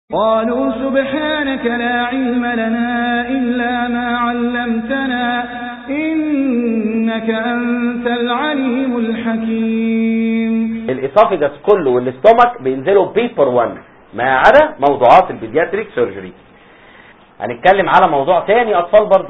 قالوا سبحانك لا علم لنا إلا ما علمتنا إنك أنت العليم الحكيم الاسوفيجاس كله والاستومك بينزلوا بيبر 1 ما عدا موضوعات البيدياتريك سيرجري هنتكلم على موضوع تاني اطفال برضو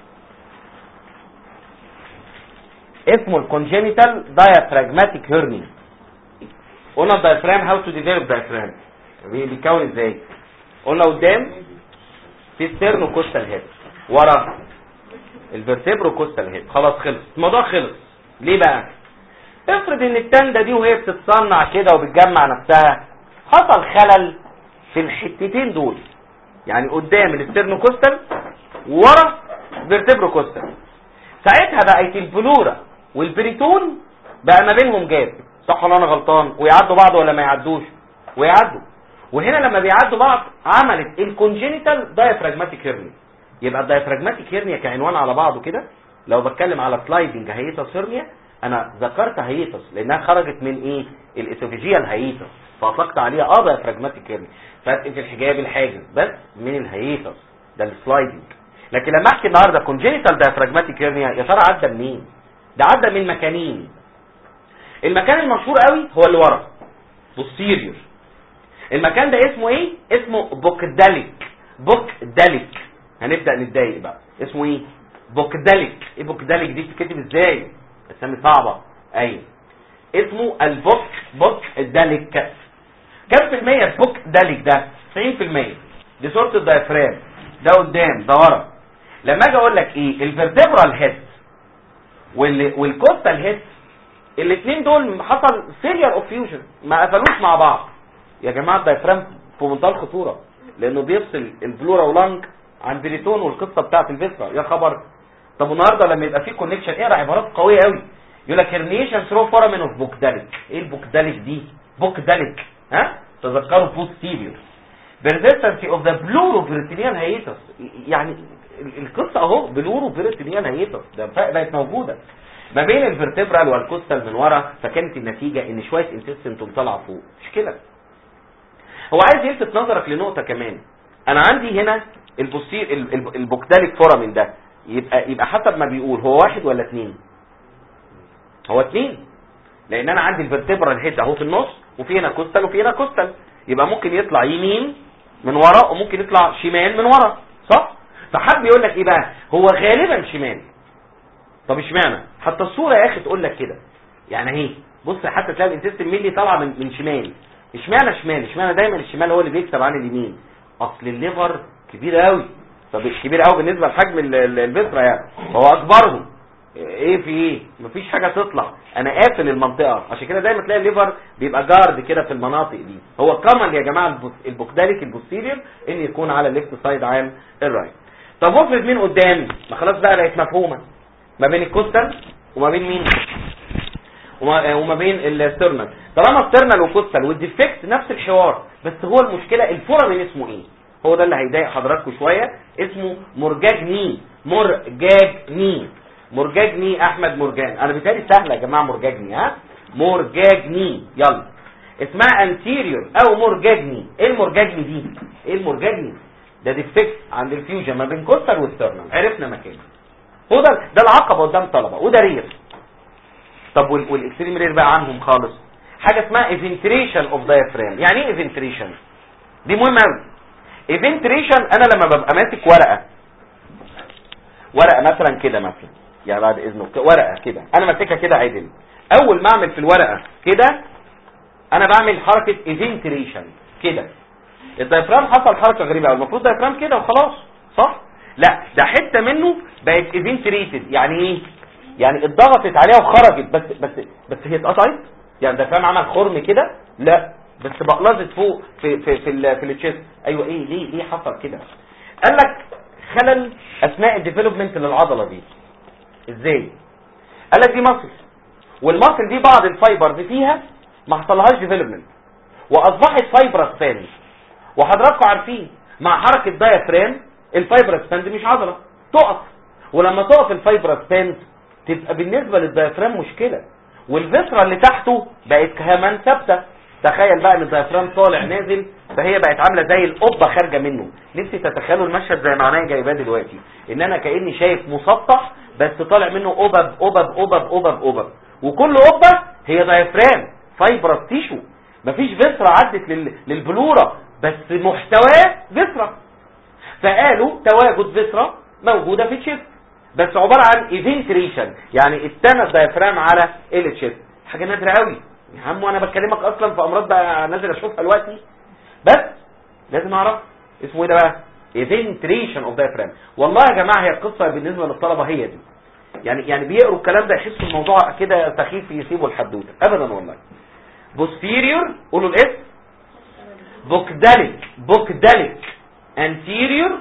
اسمه الكونجينيتال diaphragmatic hernia قلنا الدايفرام هاو تو ديفلوب diaphragm بيتكون ازاي قلنا قدام في ستيرنو كوستال هيد ورا الفرتبرو كوستال هيد خلاص خلص الموضوع خلص ليه بقى افرض ان التندة دي وهي بتتصنع كده وبتجمع نفسها حصل خلل في الحتتين دول يعني قدام الاسترنو كوستال ورا فيرتبرو كوستال ساعتها بقت البلورا والبريتون بقى ما بينهم جاب صح ولا انا غلطان ويعدوا بعض ولا ما يعدوش ويعدوا وهنا لما بيعدوا بعض عملت الكونجينيتال دايفراجماتيك هيرنيا يبقى الدايفراجماتيك هيرنيا كعنوان على بعضه كده لو بتكلم على سلايدنج هيتس هيرنيا انا ذكرت هيتس لانها خرجت من ايه الاسوفيجيال هيتس فاطلقت عليها اه دايفراجماتيك هيرنيا فرق في الحجاب الحاجز بس من الهيتس ده السلايدنج لكن لما احكي النهارده كونجينيتال دايفراجماتيك هيرنيا يا ترى عدى منين ده عدى من مكانين المكان المشهور قوي هو اللي ورا بوستيريور المكان ده اسمه ايه اسمه بوكداليك بوكداليك هنبدا نتضايق بقى اسمه ايه بوكداليك ايه بوكداليك دي بتتكتب ازاي اسامي صعبه ايوه اسمه البوك بوكداليك كام في المية البوكداليك ده 90% دي صوره الدايفرام ده قدام ده ورا لما اجي اقول لك ايه الفرتبرال هيد والكوستال هيد الاثنين دول حصل فيلير اوف فيوجن ما قفلوش مع بعض يا جماعه الدايفرام في منتهى الخطوره لانه بيفصل البلورا ولانج عن بريتون والقصه بتاعت الفيسرا يا خبر طب النهارده لما يبقى في كونكشن اقرا عبارات قويه قوي يقول لك هرنيشن ثرو فورامين اوف بوكداليك ايه البوكداليك دي بوكداليك ها تذكروا بوستيريور persistence اوف ذا بلورو فيرتينيال هيتس يعني القصه اهو بلورو فيرتينيال هيتس ده بقت موجوده ما بين الفرتبرال والكوستال من ورا فكانت النتيجه ان شويه انتستنتوم طالعه فوق مش كده هو عايز يلفت نظرك لنقطه كمان انا عندي هنا البوستير البوكداليك فورامين ده يبقى يبقى حسب ما بيقول هو واحد ولا اثنين هو اثنين لان انا عندي الفرتبرال هيد اهو في النص وفي هنا كوستال وفي هنا كوستال يبقى ممكن يطلع يمين من ورا وممكن يطلع شمال من ورا صح فحب يقول لك ايه بقى هو غالبا شمال طب اشمعنى حتى الصوره يا اخي تقول لك كده يعني اهي بص حتى تلاقي الانتستين ميلي طالعه من من شمال اشمعنى شمال اشمعنى دايما الشمال هو اللي بيكسب عن اليمين اصل الليفر كبير قوي طب كبير قوي بالنسبه لحجم الفيسرا يعني هو اكبرهم ايه في ايه مفيش حاجه تطلع انا قافل المنطقه عشان كده دايما تلاقي الليفر بيبقى جارد كده في المناطق دي هو كمان يا جماعه البوكداليك البوستيريور ان يكون على الليفت سايد عن الرايت طب افرض مين قدامي ما خلاص بقى بقت مفهومه ما بين الكوستال وما بين مين وما, وما بين السترنال طالما سترنال وكوستال والديفكت نفس الحوار بس هو المشكله الفورامين اسمه ايه هو ده اللي هيضايق حضراتكم شويه اسمه مرجاج ني مرجاج ني مرجاج ني احمد مرجان انا بيتهيألي سهله يا جماعه مرجاج ني ها مرجاج ني يلا اسمها انتيريور او مرجاجني ايه المرجاجني دي ايه المرجاجني ده ديفكت عند الفيوجن ما بين كوستال وسترنال عرفنا مكانه هو ده ده العقبه قدام طلبه وده رير طب والاكستريم رير بقى عنهم خالص حاجه اسمها ايفنتريشن اوف دايفرام يعني ايه ايفنتريشن دي مهمه قوي ايفنتريشن انا لما ببقى ماسك ورقه ورقه مثلا كده مثلا يعني بعد اذنك ورقه كده انا ماسكها كده عدل اول ما اعمل في الورقه كده انا بعمل حركه ايفنتريشن كده الدايفرام حصل حركه غريبه قوي المفروض دايفرام كده وخلاص صح لا ده حته منه بقت ايفنتريتد يعني ايه يعني اتضغطت عليها وخرجت بس بس بس هي اتقطعت يعني ده فاهم عمل خرم كده لا بس بقلظت فوق في في في ال في التشيست ايوه ايه ليه ليه حصل كده قال لك خلل اثناء الديفلوبمنت للعضله دي ازاي قال لك دي مصل والمصل دي بعض الفايبرز فيها ما حصلهاش ديفلوبمنت واصبحت فايبرس باند وحضراتكم عارفين مع حركه دايفرام الفايبرس باند مش عضله تقف ولما تقف الفايبرس باند تبقى بالنسبه للدايفرام مشكله والفسرة اللي تحته بقت كمان ثابته تخيل بقى ان الدايفرام طالع نازل فهي بقت عامله زي القبه خارجه منه نفسي تتخيلوا المشهد زي ما عينيا جايباه دلوقتي ان انا كاني شايف مسطح بس طالع منه قبب قبب قبب قبب قبب وكل قبه هي دايفرام فايبرس تيشو مفيش فيسرا عدت لل... للبلورة بس محتواه فيسرا فقالوا تواجد فيسرا موجودة في الشيست بس عبارة عن ايفنتريشن يعني استنى الدايفرام على الشيست حاجة نادرة قوي يا عم وانا بكلمك اصلا في امراض بقى نازل اشوفها دلوقتي بس لازم اعرف اسمه ايه ده بقى ايفنتريشن اوف دايفرام والله يا جماعه هي القصه بالنسبه للطلبه هي دي يعني يعني بيقروا الكلام ده يحسوا الموضوع كده سخيف يسيبوا الحدوته ابدا والله posterior قولوا الاسم بوكداليك بوكداليك anterior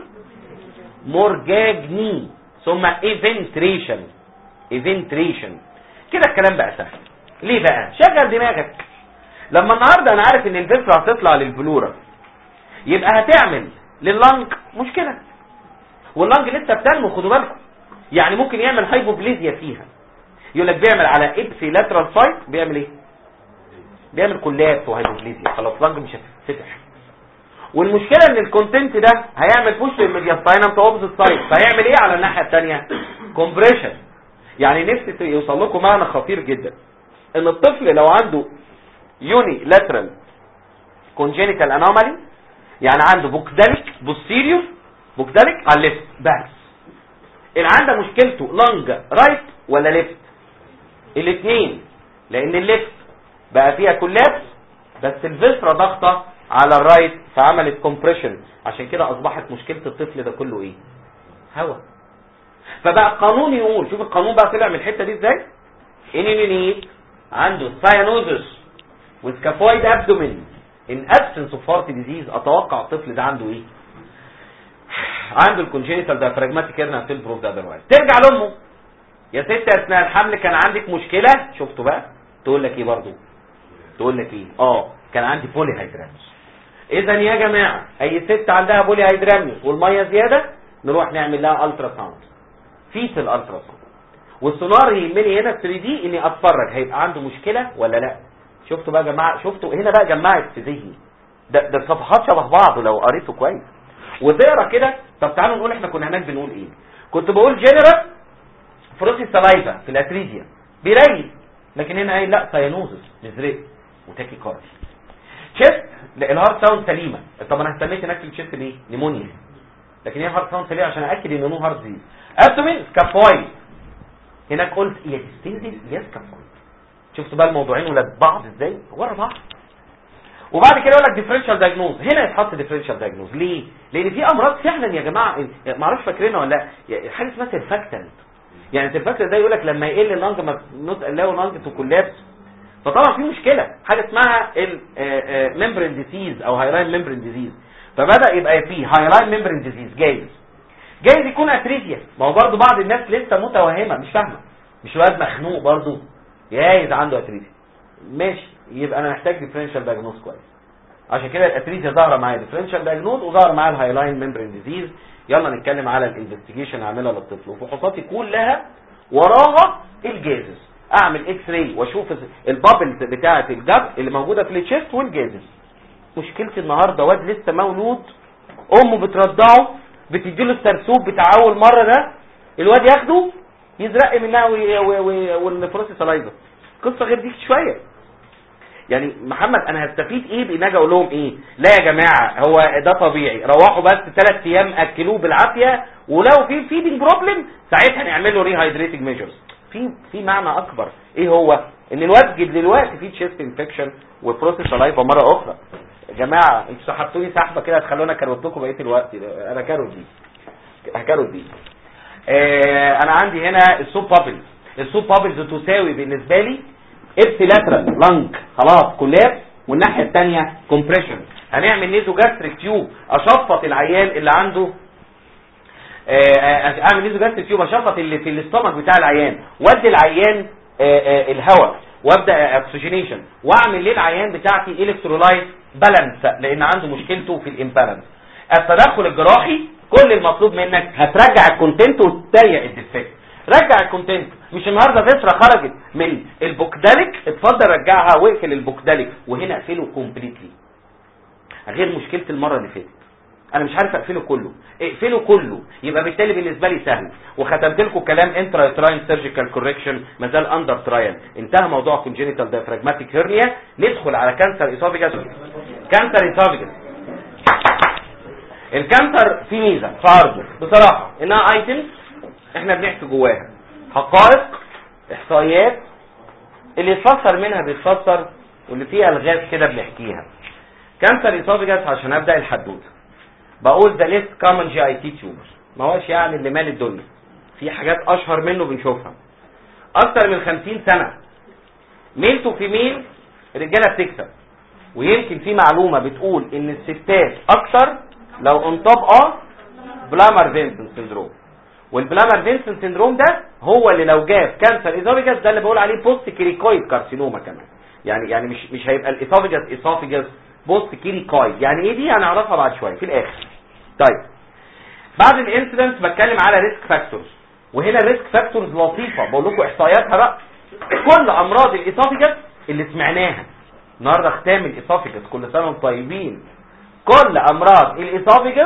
مورجاجني ثم ايفنتريشن ايفنتريشن كده الكلام بقى سهل ليه بقى شغل دماغك لما النهارده انا عارف ان الفكره هتطلع للبلوره يبقى هتعمل لللنج مشكله واللنج لسه بتنمو خدوا بالكم يعني ممكن يعمل هايبوبليزيا فيها يقول لك بيعمل على ابسي لاترال سايت بيعمل ايه بيعمل كولابس وهايبوبليزيا خلاص لانج مش هتتفتح والمشكله ان الكونتنت ده هيعمل بوش للميدياستاينم تو اوبزيت سايد فهيعمل ايه على الناحيه الثانيه كومبريشن يعني نفسي يوصل لكم معنى خطير جدا ان الطفل لو عنده يوني لاترال كونجينيتال انومالي يعني عنده بوكداليك بوستيريور بوكداليك على الليفت بس اللي عنده مشكلته لانج رايت ولا ليفت الاثنين لان الليفت بقى فيها كولابس بس الفيسرا ضغطه على الرايت فعملت كومبريشن عشان كده اصبحت مشكله الطفل ده كله ايه هوا فبقى القانون يقول شوف القانون بقى طلع من الحته دي ازاي انينيني عنده ساينوزس وسكافويد ابدومين ان ابسنس اوف هارت ديزيز اتوقع الطفل ده عنده ايه عنده الكونجينيتال دايفراجماتيك هيرنا سيل بروف ده اذروايز ترجع لامه يا ست اثناء الحمل كان عندك مشكله شفتوا بقى تقول لك ايه برضو تقول لك ايه اه كان عندي بولي هيدرامس اذا يا جماعه اي ست عندها بولي هيدرامس والميه زياده نروح نعمل لها الترا ساوند فيس الالترا ساوند والسونار يهمني هنا 3 دي اني اتفرج هيبقى عنده مشكله ولا لا شفتوا بقى يا جماعه شفتوا هنا بقى جمعت في ذهني ده ده الصفحات شبه بعض لو قريته كويس وتقرا كده طب تعالوا نقول احنا كنا هناك بنقول ايه كنت بقول جنرال فروسي سلايفا في الاتريديا بيريل لكن هنا قايل لا ساينوزس مزرق وتاكي كاردي تشيست الهارت ساوند سليمه طب انا اهتميت هناك في التشيست ليه نيمونيا لكن هي هارت ساوند سليمه عشان ااكد ان نو هارت ديز ابدومين سكافويد هناك قلت يا ديستنتيف يا سكافويد شفتوا بقى الموضوعين ولاد بعض ازاي ورا بعض وبعد كده يقول لك ديفرنشال دايجنوز هنا يتحط ديفرنشال دايجنوز ليه لان في امراض فعلا يا جماعه ما اعرفش فاكرينها ولا لا حاجه اسمها سيرفاكتنت يعني السيرفاكتنت ده يقول لك لما يقل اللنج ما نوت الاو لانج تو كولابس فطبعا في مشكله حاجه اسمها الممبرين ديزيز او هايلاين ممبرين ديزيز فبدا يبقى في هايلاين ممبرين ديزيز جايز جايز يكون اتريزيا ما هو برضه بعض الناس لسه متوهمه مش فاهمه مش واد مخنوق برضه جايز عنده اتريزيا ماشي يبقى انا محتاج ديفرنشال دايجنوز كويس عشان كده الاتريزيا ظاهره معايا ديفرنشال دايجنوز وظهر معايا الهايلاين ممبرين ديزيز يلا نتكلم على الانفستيجيشن اللي اعملها للطفل وفحوصاتي كلها وراها الجازز اعمل اكس راي واشوف البابلز بتاعه الجب اللي موجوده في التشيست والجازز مشكلتي النهارده واد لسه مولود امه بترضعه بتديله السرسوب بتاع اول مره ده الواد ياخده يزرق منها والفروسي سلايزا قصه غير دي شويه يعني محمد انا هستفيد ايه بان اجي اقول لهم ايه لا يا جماعه هو ده طبيعي روحوا بس ثلاث ايام اكلوه بالعافيه ولو في فيدنج بروبلم ساعتها نعمل له ريهايدريتنج ميجرز في في معنى اكبر ايه هو ان الواد دلوقتي في تشيست انفكشن وبروسيس سلايفا مره اخرى يا جماعه انتوا سحبتوني سحبه كده هتخلونا كروت لكم بقيه الوقت انا كاروت دي هكاروت دي آه انا عندي هنا السوب بابلز السوب بابلز تساوي بالنسبه لي ابسي لاترال لانج خلاص كولاب والناحيه الثانيه كومبريشن هنعمل نيزو جاستريك تيوب اشفط العيان اللي عنده اعمل نيزو جاستريك تيوب اشفط اللي في الاستومك بتاع العيان وادي العيان الهواء وابدا اكسجينيشن واعمل للعيان بتاعتي الكترولايت بالانس لان عنده مشكلته في الامبالانس التدخل الجراحي كل المطلوب منك هترجع الكونتنت وتضيق الديفكت رجع الكونتنت مش النهارده فيسرا خرجت من البوكداليك اتفضل رجعها واقفل البوكداليك وهنا اقفله كومبليتلي غير مشكله المره اللي فاتت انا مش عارف اقفله كله اقفله كله يبقى بالتالي بالنسبه لي سهل وختمت لكم كلام انترا تراين سيرجيكال كوركشن ما زال اندر ترايل انتهى موضوع كونجينيتال دايفراجماتيك هيرنيا ندخل على كانسر اسوفيجاس كانسر اسوفيجاس الكانسر فيه ميزه في عرضه بصراحه انها ايتمز احنا بنحكي جواها حقائق احصائيات اللي يتفسر منها بيتفسر واللي فيها الغاز كده بنحكيها كانسر اسوفيجاس عشان ابدا الحدوته بقول ده ليست كومن جي اي تي تيوبر ما هوش يعني اللي مال الدنيا في حاجات اشهر منه بنشوفها اكتر من 50 سنه ميل تو فيميل رجاله بتكسب ويمكن في معلومه بتقول ان الستات اكتر لو انطبقه بلامر فينسن سندروم والبلامر فينسن سندروم ده هو اللي لو جاب كانسر ايزوفيجاس ده اللي بقول عليه بوست كيريكويد كارسينوما كمان يعني يعني مش مش هيبقى الايسوفيجاس ايسوفيجاس بوست كيريكويد يعني ايه دي هنعرفها بعد شويه في الاخر طيب بعد الانسيدنت بتكلم على ريسك فاكتورز وهنا الريسك فاكتورز لطيفه بقول لكم احصائياتها بقى كل امراض الايسوفيجاس اللي سمعناها النهارده ختام الايسوفيجاس كل سنه وانتم طيبين كل امراض الايسوفيجاس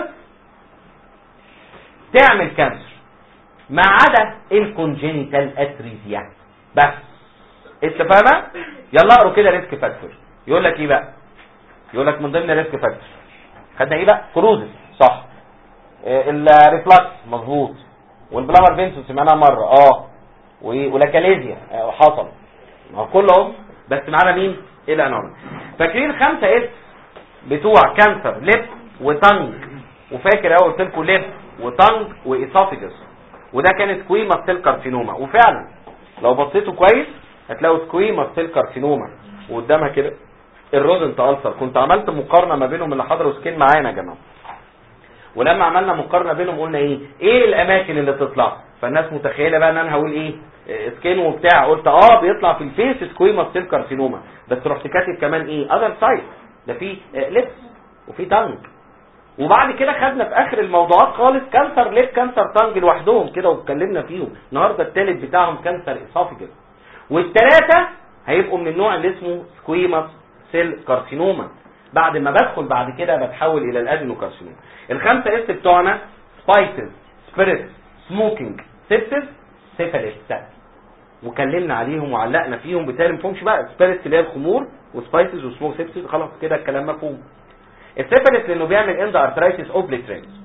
تعمل كانسر ما عدا الكونجينيتال اتريزيا بس انت فاهمه يلا اقروا كده ريسك فاكتور يقول لك ايه بقى يقول لك من ضمن الريسك فاكتور خدنا ايه بقى كروزس صح إيه الريفلاكس مظبوط والبلامر فينسون سمعناها مره اه ولاكاليزيا آه حصل ما هو كله اهو بس معانا مين الى نار فاكرين خمسه اس بتوع كانسر لب وتنج وفاكر اهو قلت لكم لب وتنج واسوفيجس وده كان سكويما سيل كارسينوما وفعلا لو بصيتوا كويس هتلاقوا سكويما سيل كارسينوما وقدامها كده الرودنت ألسر كنت عملت مقارنة ما بينهم اللي حضروا سكين معانا يا جماعة ولما عملنا مقارنة بينهم قلنا ايه ايه الاماكن اللي تطلع فالناس متخيلة بقى ان انا هقول ايه سكين وبتاع قلت اه بيطلع في الفيس سكويما سيل كارسينوما بس رحت كاتب كمان ايه اذر سايت ده في لبس وفي تانج وبعد كده خدنا في اخر الموضوعات خالص كانسر ليب كانسر تانج لوحدهم كده واتكلمنا فيهم النهارده الثالث بتاعهم كانسر اسوفيجس والثلاثه هيبقوا من النوع اللي اسمه سكويماس سيل كارسينوما بعد ما بدخل بعد كده بتحول الى الادينوكارسينوما الخمسه اس بتوعنا سبايسز سبيريت سموكينج سيبسس سيفاليس وكلمنا عليهم وعلقنا فيهم بالتالي ما فهمش بقى سبيريت اللي هي الخمور وسبايسز وسموك سيبسس خلاص كده الكلام مفهوم السيفاليس لانه بيعمل اند ارترايتس اوبليترينز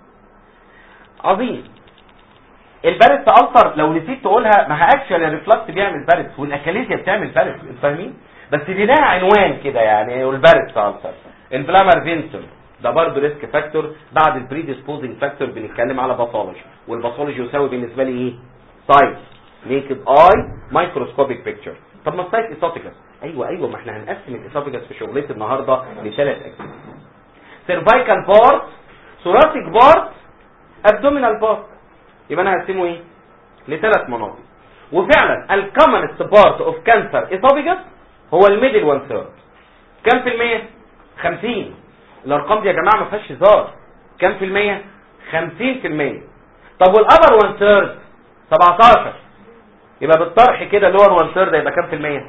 عظيم البارس التر لو نسيت تقولها ما اكشوال الريفلكس بيعمل بارس والاكاليزيا بتعمل بارس فاهمين بس دي لها عنوان كده يعني والبارس التر انفلامر فينسون ده برضه ريسك فاكتور بعد البريديسبوزنج فاكتور بنتكلم على باثولوجي والباثولوجي يساوي بالنسبه لي ايه سايت نيكد اي مايكروسكوبيك بيكتشر طب ما السايت اسوفيجاس ايوه ايوه ما احنا هنقسم الاسوفيجاس في شغلتي النهارده لثلاث اجزاء سيرفايكال بارت ثوراسيك بارت ابدومينال بارت يبقى انا هقسمه ايه لثلاث مناطق وفعلا الكومنست بارت اوف كانسر اسوفيجاس هو الميدل وان ثيرد كم في المية 50 الارقام دي يا جماعه ما فيهاش هزار كم في المية 50 في المية طب والابر وان ثيرد 17 يبقى بالطرح كده اللور وان ثيرد يبقى كم في المية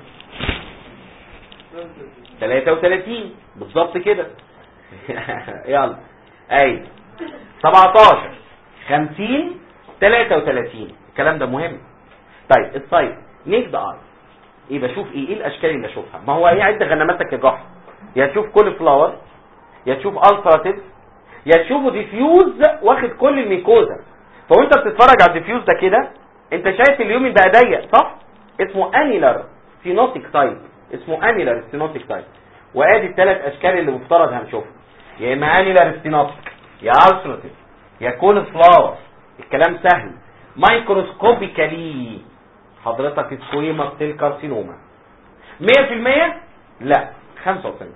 33 بالظبط كده يلا اي 17 50 33 الكلام ده مهم طيب السايت نيك اي ايه بشوف ايه ايه الاشكال اللي اشوفها ما هو ايه عد غنماتك يا جحر يا تشوف كل فلاور يا تشوف التراتيف يا تشوفه ديفيوز واخد كل الميكوزا فوانت بتتفرج على الديفيوز ده كده انت شايف اليومين بقى ضيق صح اسمه انيلر سينوتيك تايب اسمه انيلر سينوتيك تايب وادي الثلاث اشكال اللي مفترض هنشوفها يا اما انيلر سينوتيك يا التراتيف يا كول فلاور الكلام سهل مايكروسكوبيكالي حضرتك سكويما سيل كارسينوما 100% لا 95%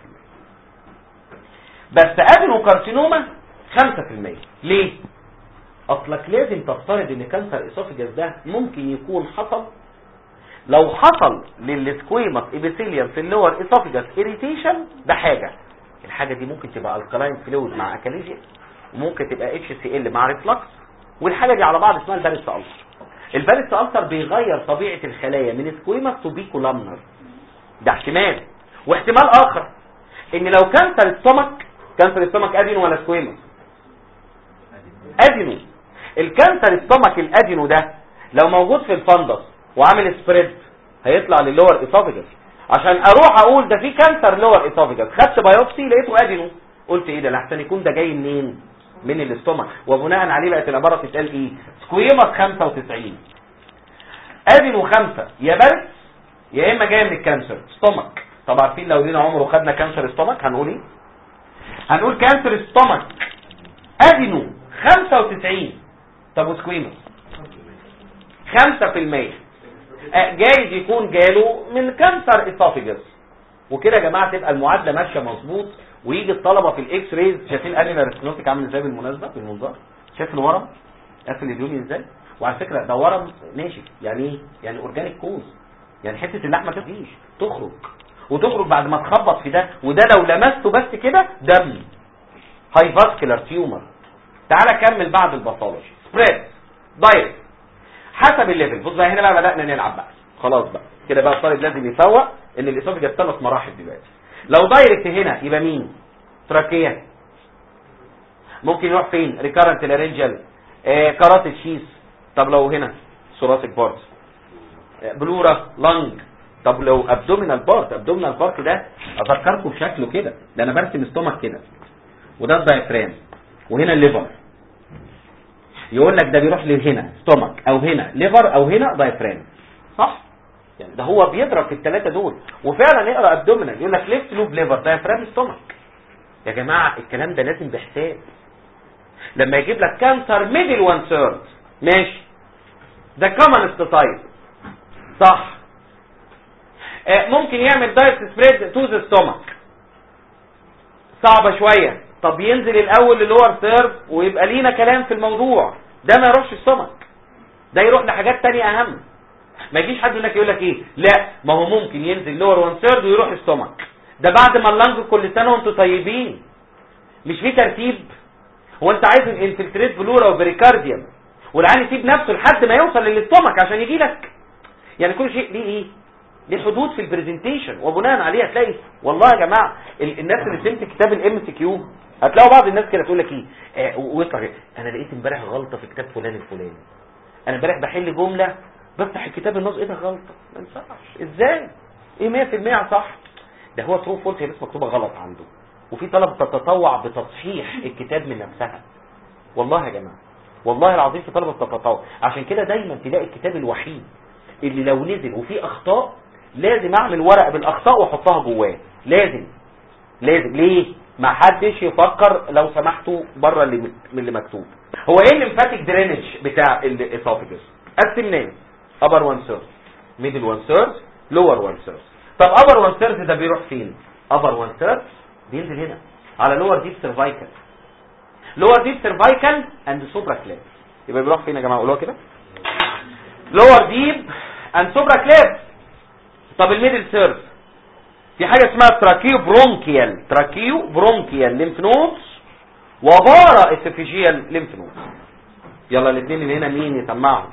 بس ادنو كارسينوما 5% ليه اصلك لازم تفترض ان كانسر اسوفيجاس ده ممكن يكون حصل لو حصل للسكويمس ابيثيليوم في اللور اسوفيجاس اريتيشن ده حاجه الحاجه دي ممكن تبقى الكلاين فلويد مع اكاليزيا وممكن تبقى اتش سي ال مع ريفلكس والحاجه دي على بعض اسمها البارس ألسر البارس ألسر بيغير طبيعة الخلايا من سكويمس تو بيكو لامنر ده احتمال واحتمال اخر ان لو كانسر السtomach كانسر السtomach ادينو ولا سكويمس ادينو الكانسر السtomach الادينو ده لو موجود في الفندس وعامل سبريد هيطلع للور اسوفيجس عشان اروح اقول ده في كانسر لور اسوفيجس خدت بايوبسي لقيته ادينو قلت ايه ده لحسن يكون ده جاي منين من الاستومك وبناء عليه بقت العباره تتقال ايه سكويمس 95 ادينو خمسة يا برد يا اما جايه من الكانسر ستومك طب عارفين لو لينا عمره خدنا كانسر ستومك هنقول ايه هنقول كانسر ستومك ادينو 95 طب وسكويمس 5% آه، جايز يكون جاله من كانسر اسوفيجس وكده يا جماعه تبقى المعادله ماشيه مظبوط ويجي الطلبه في الاكس ريز شايفين ادينا ريسكنوتيك عامل ازاي بالمناسبه بالمنظار شايف الورم قافل اليومي ازاي وعلى فكره ده ورم ناشف يعني ايه يعني اورجانيك كوز يعني حته اللحمه تفيش تخرج وتخرج بعد ما تخبط في ده وده لو لمسته بس كده دم هاي فاسكولار تيومر تعالى كمل بعد الباثولوجي سبريد دايركت حسب الليفل بص بقى هنا بقى بدانا نلعب بقى خلاص بقى كده بقى الطالب لازم يفوق ان الاسوفجاس ثلاث مراحل دلوقتي لو دايركت هنا يبقى مين تراكيه ممكن يروح فين ريكارنت لارنجال آه كارات الشيس طب لو هنا ثوراسيك بارت آه بلورا لانج طب لو ابدومينال بارت ابدومينال بارت ده افكركم بشكله كده ده انا برسم ستومك كده وده الدايفرام وهنا الليفر يقول لك ده بيروح لهنا ستومك او هنا ليفر او هنا دايفرام صح يعني ده هو بيضرب في الثلاثه دول وفعلا يقرا ابدومينال يقول لك ليفت لوب ليفر دايفرام ستومك يا جماعه الكلام ده لازم بحساب لما يجيب لك كانسر ميدل 1 ثيرد ماشي ده كومن تايب صح آه، ممكن يعمل دايركت سبريد تو ذا ستومك صعبه شويه طب ينزل الاول للور ثيرد ويبقى لينا كلام في الموضوع ده ما يروحش السtomach ده يروح لحاجات تانية اهم ما يجيش حد هناك يقول لك ايه لا ما هو ممكن ينزل لور 1 ثيرد ويروح السtomach ده بعد ما اللنج كل سنه وانتم طيبين مش في ترتيب هو انت عايز الانفلتريت بلورا وبريكارديوم والعين يسيب نفسه لحد ما يوصل للاستومك عشان يجي لك يعني كل شيء ليه ايه ليه حدود في البرزنتيشن وبناء عليه هتلاقي والله يا جماعه ال- الناس اللي بتمسك كتاب الام سي كيو هتلاقوا بعض الناس كده تقول لك ايه آه ويطلع كده، انا لقيت امبارح غلطه في كتاب فلان الفلاني انا امبارح بحل جمله بفتح الكتاب النص ايه ده غلطه ما ينفعش ازاي ايه 100% صح ده هو ترو فولت هي بس مكتوبه غلط عنده وفي طلبه تتطوع بتصحيح الكتاب من نفسها والله يا جماعه والله العظيم في طلبه تتطوع عشان كده دايما تلاقي الكتاب الوحيد اللي لو نزل وفيه اخطاء لازم اعمل ورق بالاخطاء واحطها جواه لازم لازم ليه ما حدش يفكر لو سمحتوا بره اللي من اللي مكتوب هو ايه الليمفاتيك درينج بتاع الاسوفيجس قسمناه ابر 1 ثيرد ميدل 1 ثيرد لور 1 ثيرد طب ابر 1 ثيرد ده بيروح فين ابر 1 ثيرد بينزل هنا على لور ديب سيرفايكال لور ديب سيرفايكال اند سوبرا كلاب يبقى بيروح فين يا جماعه قولوها كده لور ديب اند سوبرا كلاب طب الميدل ثيرد في حاجه اسمها تراكيو برونكيال تراكيو برونكيال ليمف نودز وبارا اسفيجيال ليمف نودز يلا الاثنين اللي هنا مين يسمعهم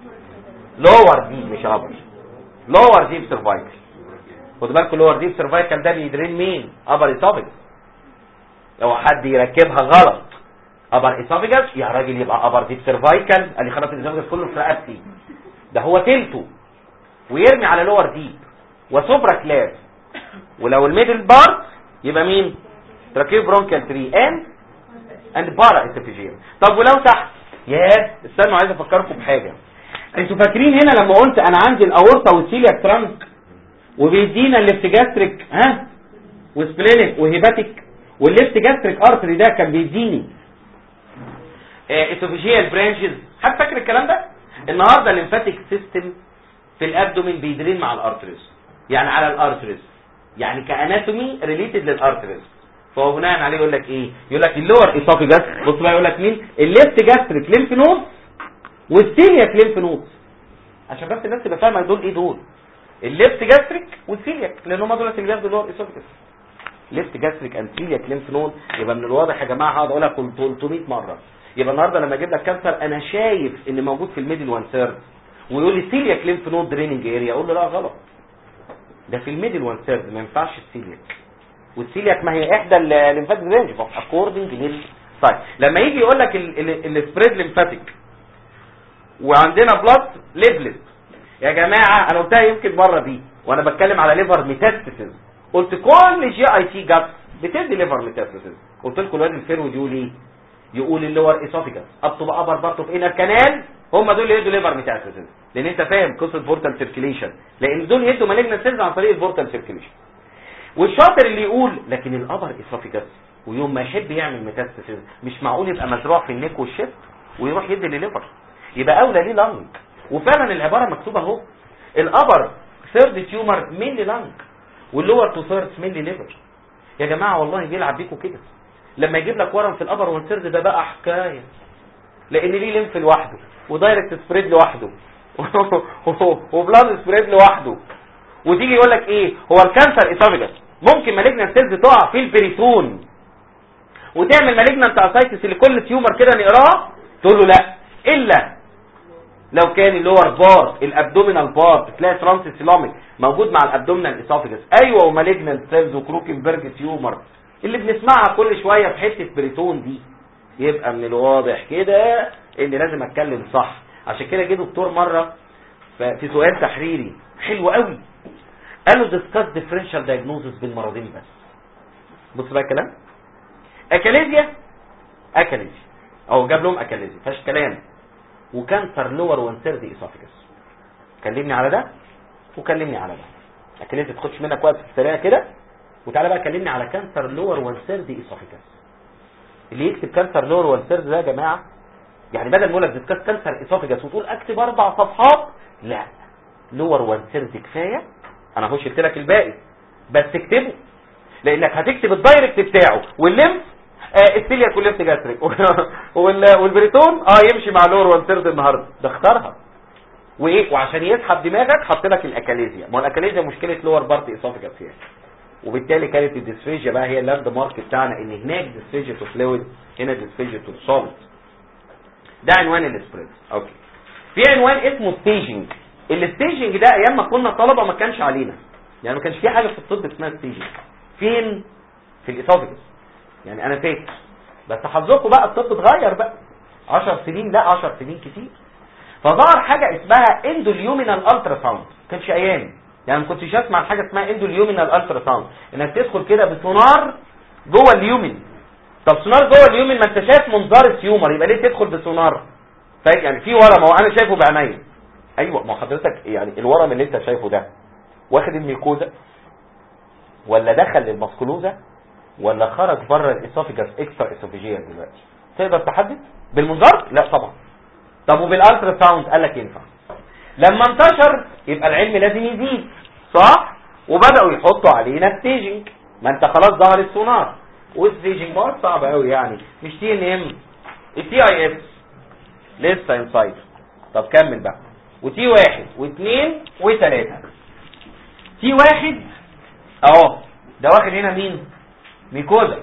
لور ديب مش ابر لور ديب سيرفايكال خدوا بالكم لور ديب سيرفايكال ده بيدرين مين ابر اسوفيجس لو حد يركبها غلط ابر اسوفيجس يا راجل يبقى ابر ديب سيرفايكال قال لي خلاص الاسوفيجس كله في رقبتي ده هو تلته ويرمي على لور ديب وسوبرا كلاف ولو الميدل بارت يبقى مين تراكيب برونكال 3 ان اند بارا اسوفيجيال طب ولو تحت ياه استنوا عايز افكركم بحاجه انتوا فاكرين هنا لما قلت انا عندي الاورطه والسيلياك ترانك وبيدينا الليفت جاستريك ها وسبلينك وهيباتيك والليفت جاستريك ارتري ده كان بيديني اسوفيجيال برانشز حد فاكر الكلام ده النهارده الليمفاتيك سيستم في الابدومين بيدرين مع الارتريز يعني على الارتريز يعني كاناتومي ريليتد للارتريز فهو بناء عليه يقول لك ايه يقول لك اللور اسوفيجاس بص بقى يقول لك مين الليفت جاستريك ليمف نود والسيلياك ليمف نود عشان بس الناس تبقى فاهمه دول ايه دول الليفت جاستريك والسيلياك لان هم دول اللي بياخدوا اللور اسوفيجاس ليفت جاستريك اند سيلياك ليمف نود يبقى من الواضح يا جماعه هقعد اقولها 300 مره يبقى النهارده لما اجيب لك كانسر انا شايف ان موجود في الميدل 1 ثيرد ويقول لي سيلياك ليمف نود دريننج اريا اقول له لا غلط ده في الميدل وان ثيرد ما ينفعش السيلياك والسيلياك ما هي احدى الليمفاتيك رينج اكوردنج لل طيب لما يجي يقول لك السبريد ليمفاتيك وعندنا بلاد ليبلت يا جماعه انا قلتها يمكن مره دي وانا بتكلم على ليفر ميتاستاسيس قلت كل جي اي تي جت بتدي ليفر ميتاستاسيس قلت لكم الواد الفيرود يقول ايه يقول اللور اسوفيجاس اب تو ابر بارت اوف انر كانال هم دول اللي يدوا ليفر ميتاستاسيس لان انت فاهم قصه بورتال سيركيليشن لان دول يدوا مالجنت سيلز عن طريق البورتال سيركيليشن والشاطر اللي يقول لكن الابر اسوفيجاس ويوم ما يحب يعمل ميتاستاسيس مش معقول يبقى مزروع في النيك والشيست ويروح يدي لليفر يبقى اولى ليه لانج وفعلا العباره مكتوبه اهو الابر ثيرد تيومر مينلي لانج واللور تو ثيرد مينلي ليفر يا جماعه والله بيلعب بيكم كده لما يجيب لك ورم في الابر والثيرد ده بقى حكايه لان ليه ليمف لوحده ودايركت سبريد لوحده وبلاد سبريد لوحده وتيجي يقول لك ايه هو الكانسر اسوفيجاس ممكن مالجنت سيلز تقع في البريتون وتعمل مالجنت اسايتس اللي كل تيومر كده نقراه تقول له لا الا لو كان اللور بارت الابدومينال بارت تلاقي ترانسيسيلوميك موجود مع الابدومينال اسوفيجاس ايوه ومالجنت سيلز وكروكنبرج تيومر اللي بنسمعها كل شويه في حته بريتون دي يبقى من الواضح كده ان لازم اتكلم صح عشان كده جه دكتور مره في سؤال تحريري حلو قوي قال له ديسكاس ديفرنشال دايجنوزس بالمرضين بس بص بقى الكلام اكاليزيا اكاليزيا او جاب لهم اكاليزيا فاش كلام وكانسر لور وان ثيرد اسوفيجاس كلمني على ده وكلمني على ده اكاليزيا تاخدش منك وقت في السريع كده وتعالى بقى كلمني على كانسر لور وان ثيرد اسوفيجاس اللي يكتب كانسر لور وان ثيرد ده يا جماعه يعني بدل ما اقول لك ديسكاس كانسر اسوفيجاس وتقول اكتب اربع صفحات لا لور وان ثيرد كفايه انا هخش قلت لك الباقي بس اكتبه لانك هتكتب الدايركت بتاعه والليمف آه السيليا كوليفت جاستريك والبريتون اه يمشي مع لور وان ثيرد النهارده ده اختارها وايه وعشان يسحب دماغك حط لك الاكاليزيا ما هو الاكاليزيا مشكله لور بارت اسوفيجاس يعني وبالتالي كانت الديسفيجيا بقى هي اللاند مارك بتاعنا ان هناك ديسفيجيا تو فلويد هنا ديسفيجيا تو سوليد ده عنوان السبريد اوكي في عنوان اسمه ستيجنج الستيجنج ده ايام ما كنا طلبه ما كانش علينا يعني ما كانش في حاجه في الطب اسمها ستيجنج فين في الاسوفيجاس يعني انا فاكر بس حظكم بقى الطب اتغير بقى 10 سنين لا 10 سنين كتير فظهر حاجه اسمها اندوليومينال الترا ساوند كانش ايام يعني ما كنتش اسمع حاجه اسمها اندوليومينال الترا ساوند انك تدخل كده بسونار جوه اليومن طب سونار جوه اليومن ما انت شايف منظار التيومر يبقى ليه تدخل بسونار طيب يعني في ورم هو انا شايفه بعينيا ايوه ما حضرتك يعني الورم اللي انت شايفه ده واخد الميكوزا ولا دخل للمسكولوزا ولا خرج بره الاسوفيجاس اكسترا اسوفيجيا دلوقتي تقدر تحدد بالمنظار لا طبعا طب وبالالترا ساوند قال لك ينفع لما انتشر يبقى العلم لازم يزيد صح وبداوا يحطوا علينا ستيجنج ما انت خلاص ظهر السونار والستيجنج ما صعب قوي يعني مش تي ان ام التي اي اس لسه انسايد طب كمل بقى وتي واحد واثنين وثلاثة تي واحد اهو ده واخد هنا مين ميكوزا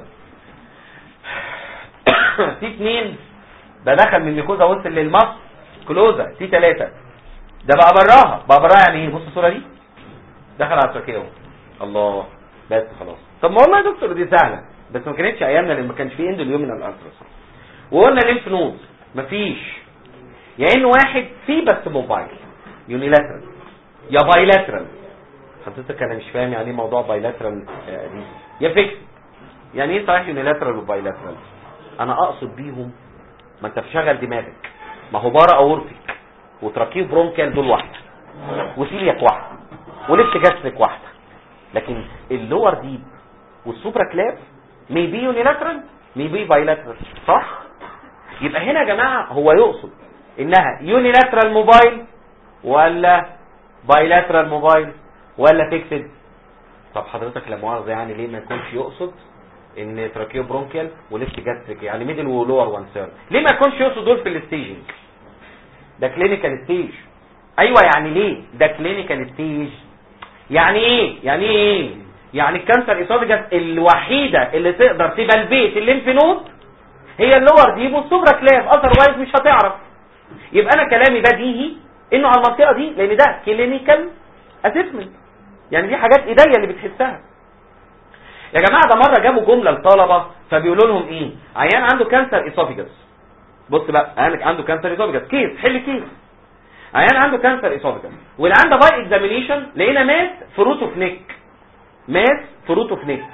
تي اثنين ده دخل من ميكوزا وصل للمص كلوزا تي ثلاثة ده بقى براها بقى براها يعني ايه بص الصورة دي دخل على التركية اهو الله بس خلاص طب ما والله يا دكتور دي سهلة بس ما كانتش ايامنا لان ما كانش في اندوليومينال التراساوند وقلنا ليمف نود مفيش يا ان واحد في بس موبايل يونيلاترال يا بايلاترال حضرتك انا مش فاهم يعني ايه موضوع بايلاترال دي يا فيكس يعني ايه صحيح يونيلاترال وبايلاترال انا اقصد بيهم ما انت بتشغل دماغك ما هو بارا اورتيك وتراكيب برونكيال دول واحده وسيلياك واحده ولفت جاستريك واحده لكن اللور ديب والسوبرا كلاف ميبي يونيلاترال ميبي بايلاترال صح يبقى هنا يا جماعه هو يقصد انها يونيلاترال موبايل ولا بايلاترال موبايل ولا فيكسد طب حضرتك لا مؤاخذه يعني ليه ما يكونش يقصد ان تراكيو برونكيال وليفت جاستريك يعني ميدل ولور وان سير ليه ما يكونش يقصد دول في الستيجنج ده كلينيكال ستيج ايوه يعني ليه ده كلينيكال ستيج يعني ايه يعني ايه يعني الكانسر اسوفيجاس الوحيده اللي تقدر تبلبيت الليمف نود هي اللور دي والسوبرا كلاف اذروايز مش هتعرف يبقى انا كلامي بديهي انه على المنطقه دي لان ده كلينيكال اسسمنت يعني دي حاجات ايديا اللي بتحسها يا جماعه ده مره جابوا جمله لطلبه فبيقولوا لهم ايه عيان عنده كانسر اسوفيجاس بص بقى عيان عنده كانسر اسوفيجاس كيس حل كيس عيان عنده كانسر اسوفيجاس والعيان ده باي اكزامينيشن لقينا ماس في روت اوف نيك ماس في روت اوف نيك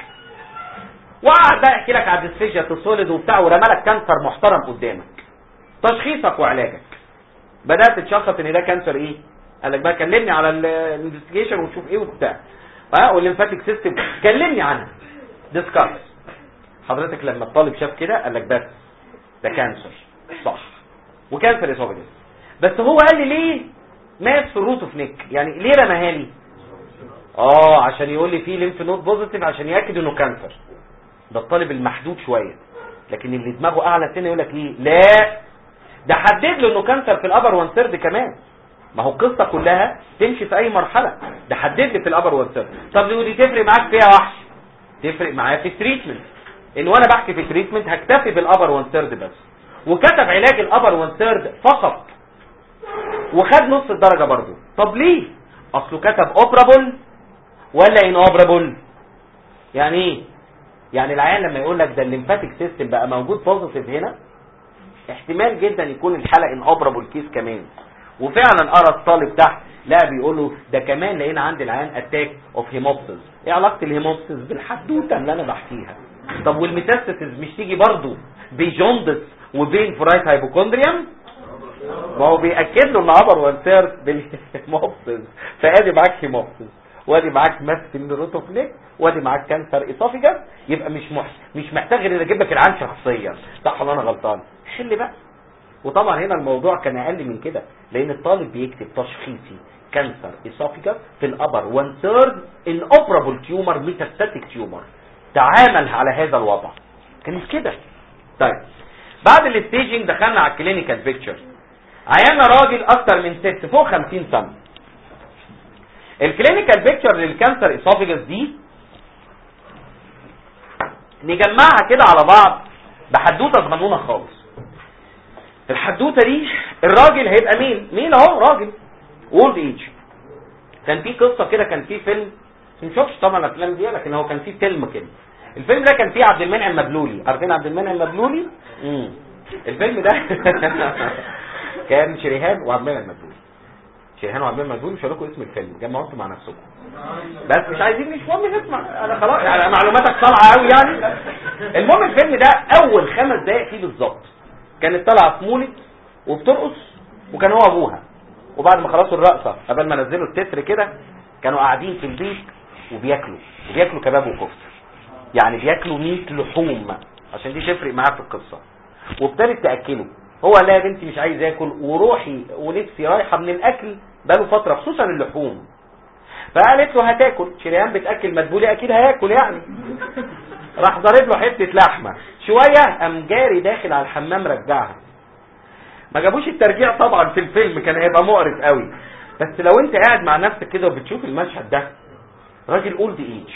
وقعد بقى يحكي لك على الديسفيجيا السوليد وبتاع ورمى لك كانسر محترم قدامك تشخيصك وعلاجك بدات تشخص ان ده كانسر ايه قال لك بقى كلمني على الانفستيجيشن ونشوف ايه وبتاع اه والليمفاتيك سيستم كلمني عنها ديسكاس حضرتك لما الطالب شاف كده قال لك بس ده كانسر صح وكانسر اسوفيجس بس هو قال لي ليه مات في الروت اوف نيك يعني ليه رماها لي اه عشان يقول لي في ليمف نود بوزيتيف عشان ياكد انه كانسر ده الطالب المحدود شويه لكن اللي دماغه اعلى سنه يقول لك ايه لا ده حدد له انه كانسر في الابر وان ثيرد كمان ما هو القصه كلها تمشي في اي مرحله ده حدد لي في الابر وان ثيرد طب لو دي تفرق معاك فيها وحش تفرق معايا في التريتمنت ان وانا بحكي في التريتمنت هكتفي بالابر وان ثيرد بس وكتب علاج الابر وان ثيرد فقط وخد نص الدرجه برضه طب ليه اصله كتب اوبرابل ولا ان اوبرابل يعني ايه يعني العيان لما يقول لك ده الليمفاتيك سيستم بقى موجود بوزيتيف هنا احتمال جدا يكون الحلقه ان اوبرابل كيس كمان وفعلا قرا الطالب تحت لا بيقول له ده كمان لقينا عند العيان اتاك اوف هيموبسيس ايه علاقه الهيموبسيس بالحدوته اللي انا بحكيها طب والميتاستاسيس مش تيجي برضه بجوندس وبين فرايت هايبوكوندريوم ما هو بياكد له ان ابر وان ثيرد بالهيموبسيس فادي معاك هيموبسيس وادي معاك ماس في النيروتوفليك وادي معاك كانسر اسوفيجاس يبقى مش مح... مش محتاج غير اجيب لك العام شخصيا صح ولا انا غلطان حل بقى وطبعا هنا الموضوع كان اقل من كده لان الطالب بيكتب تشخيصي كانسر اسوفيجاس في الابر 1 ثيرد ان اوبرابل تيومر ميتاستاتيك تيومر تعامل على هذا الوضع كانت كده طيب بعد الستيجنج دخلنا على الكلينيكال بيكتشر عيانا راجل اكتر من ست فوق 50 سنه الكلينيكال بيكتشر للكانسر اسوفيجاس دي نجمعها كده على بعض بحدوته صغنونه خالص الحدوته دي الراجل هيبقى مين مين اهو راجل اولد ايج كان في قصه كده كان في فيلم ما شفتش طبعا الافلام دي لكن هو كان في فيلم كده الفيلم ده كان فيه عبد المنعم مبلولي عارفين عبد المنعم مبلولي امم الفيلم ده كان شريهان وعبد المنعم مبلولي شريهان وعبد المنعم مبلولي مش هقول لكم اسم الفيلم جمعوا انتوا مع نفسكم بس مش عايزين مش مهم نسمع انا خلاص يعني معلوماتك طالعه قوي يعني المهم الفيلم ده اول خمس دقائق فيه بالظبط كانت طالعه في مولد وبترقص وكان هو ابوها وبعد ما خلصوا الرقصه قبل ما نزلوا التتر كده كانوا قاعدين في البيت وبياكلوا وبياكلوا كباب وكفته يعني بياكلوا 100 لحوم عشان دي تفرق معاه في القصه وابتدت تاكله هو لا يا بنتي مش عايز اكل وروحي ونفسي رايحه من الاكل بقاله فتره خصوصا اللحوم فقالت له هتاكل شريان بتاكل مدبولي اكيد هياكل يعني راح ضارب له حته لحمه شويه قام جاري داخل على الحمام رجعها ما جابوش الترجيع طبعا في الفيلم كان هيبقى مقرف قوي بس لو انت قاعد مع نفسك كده وبتشوف المشهد ده راجل اولد ايج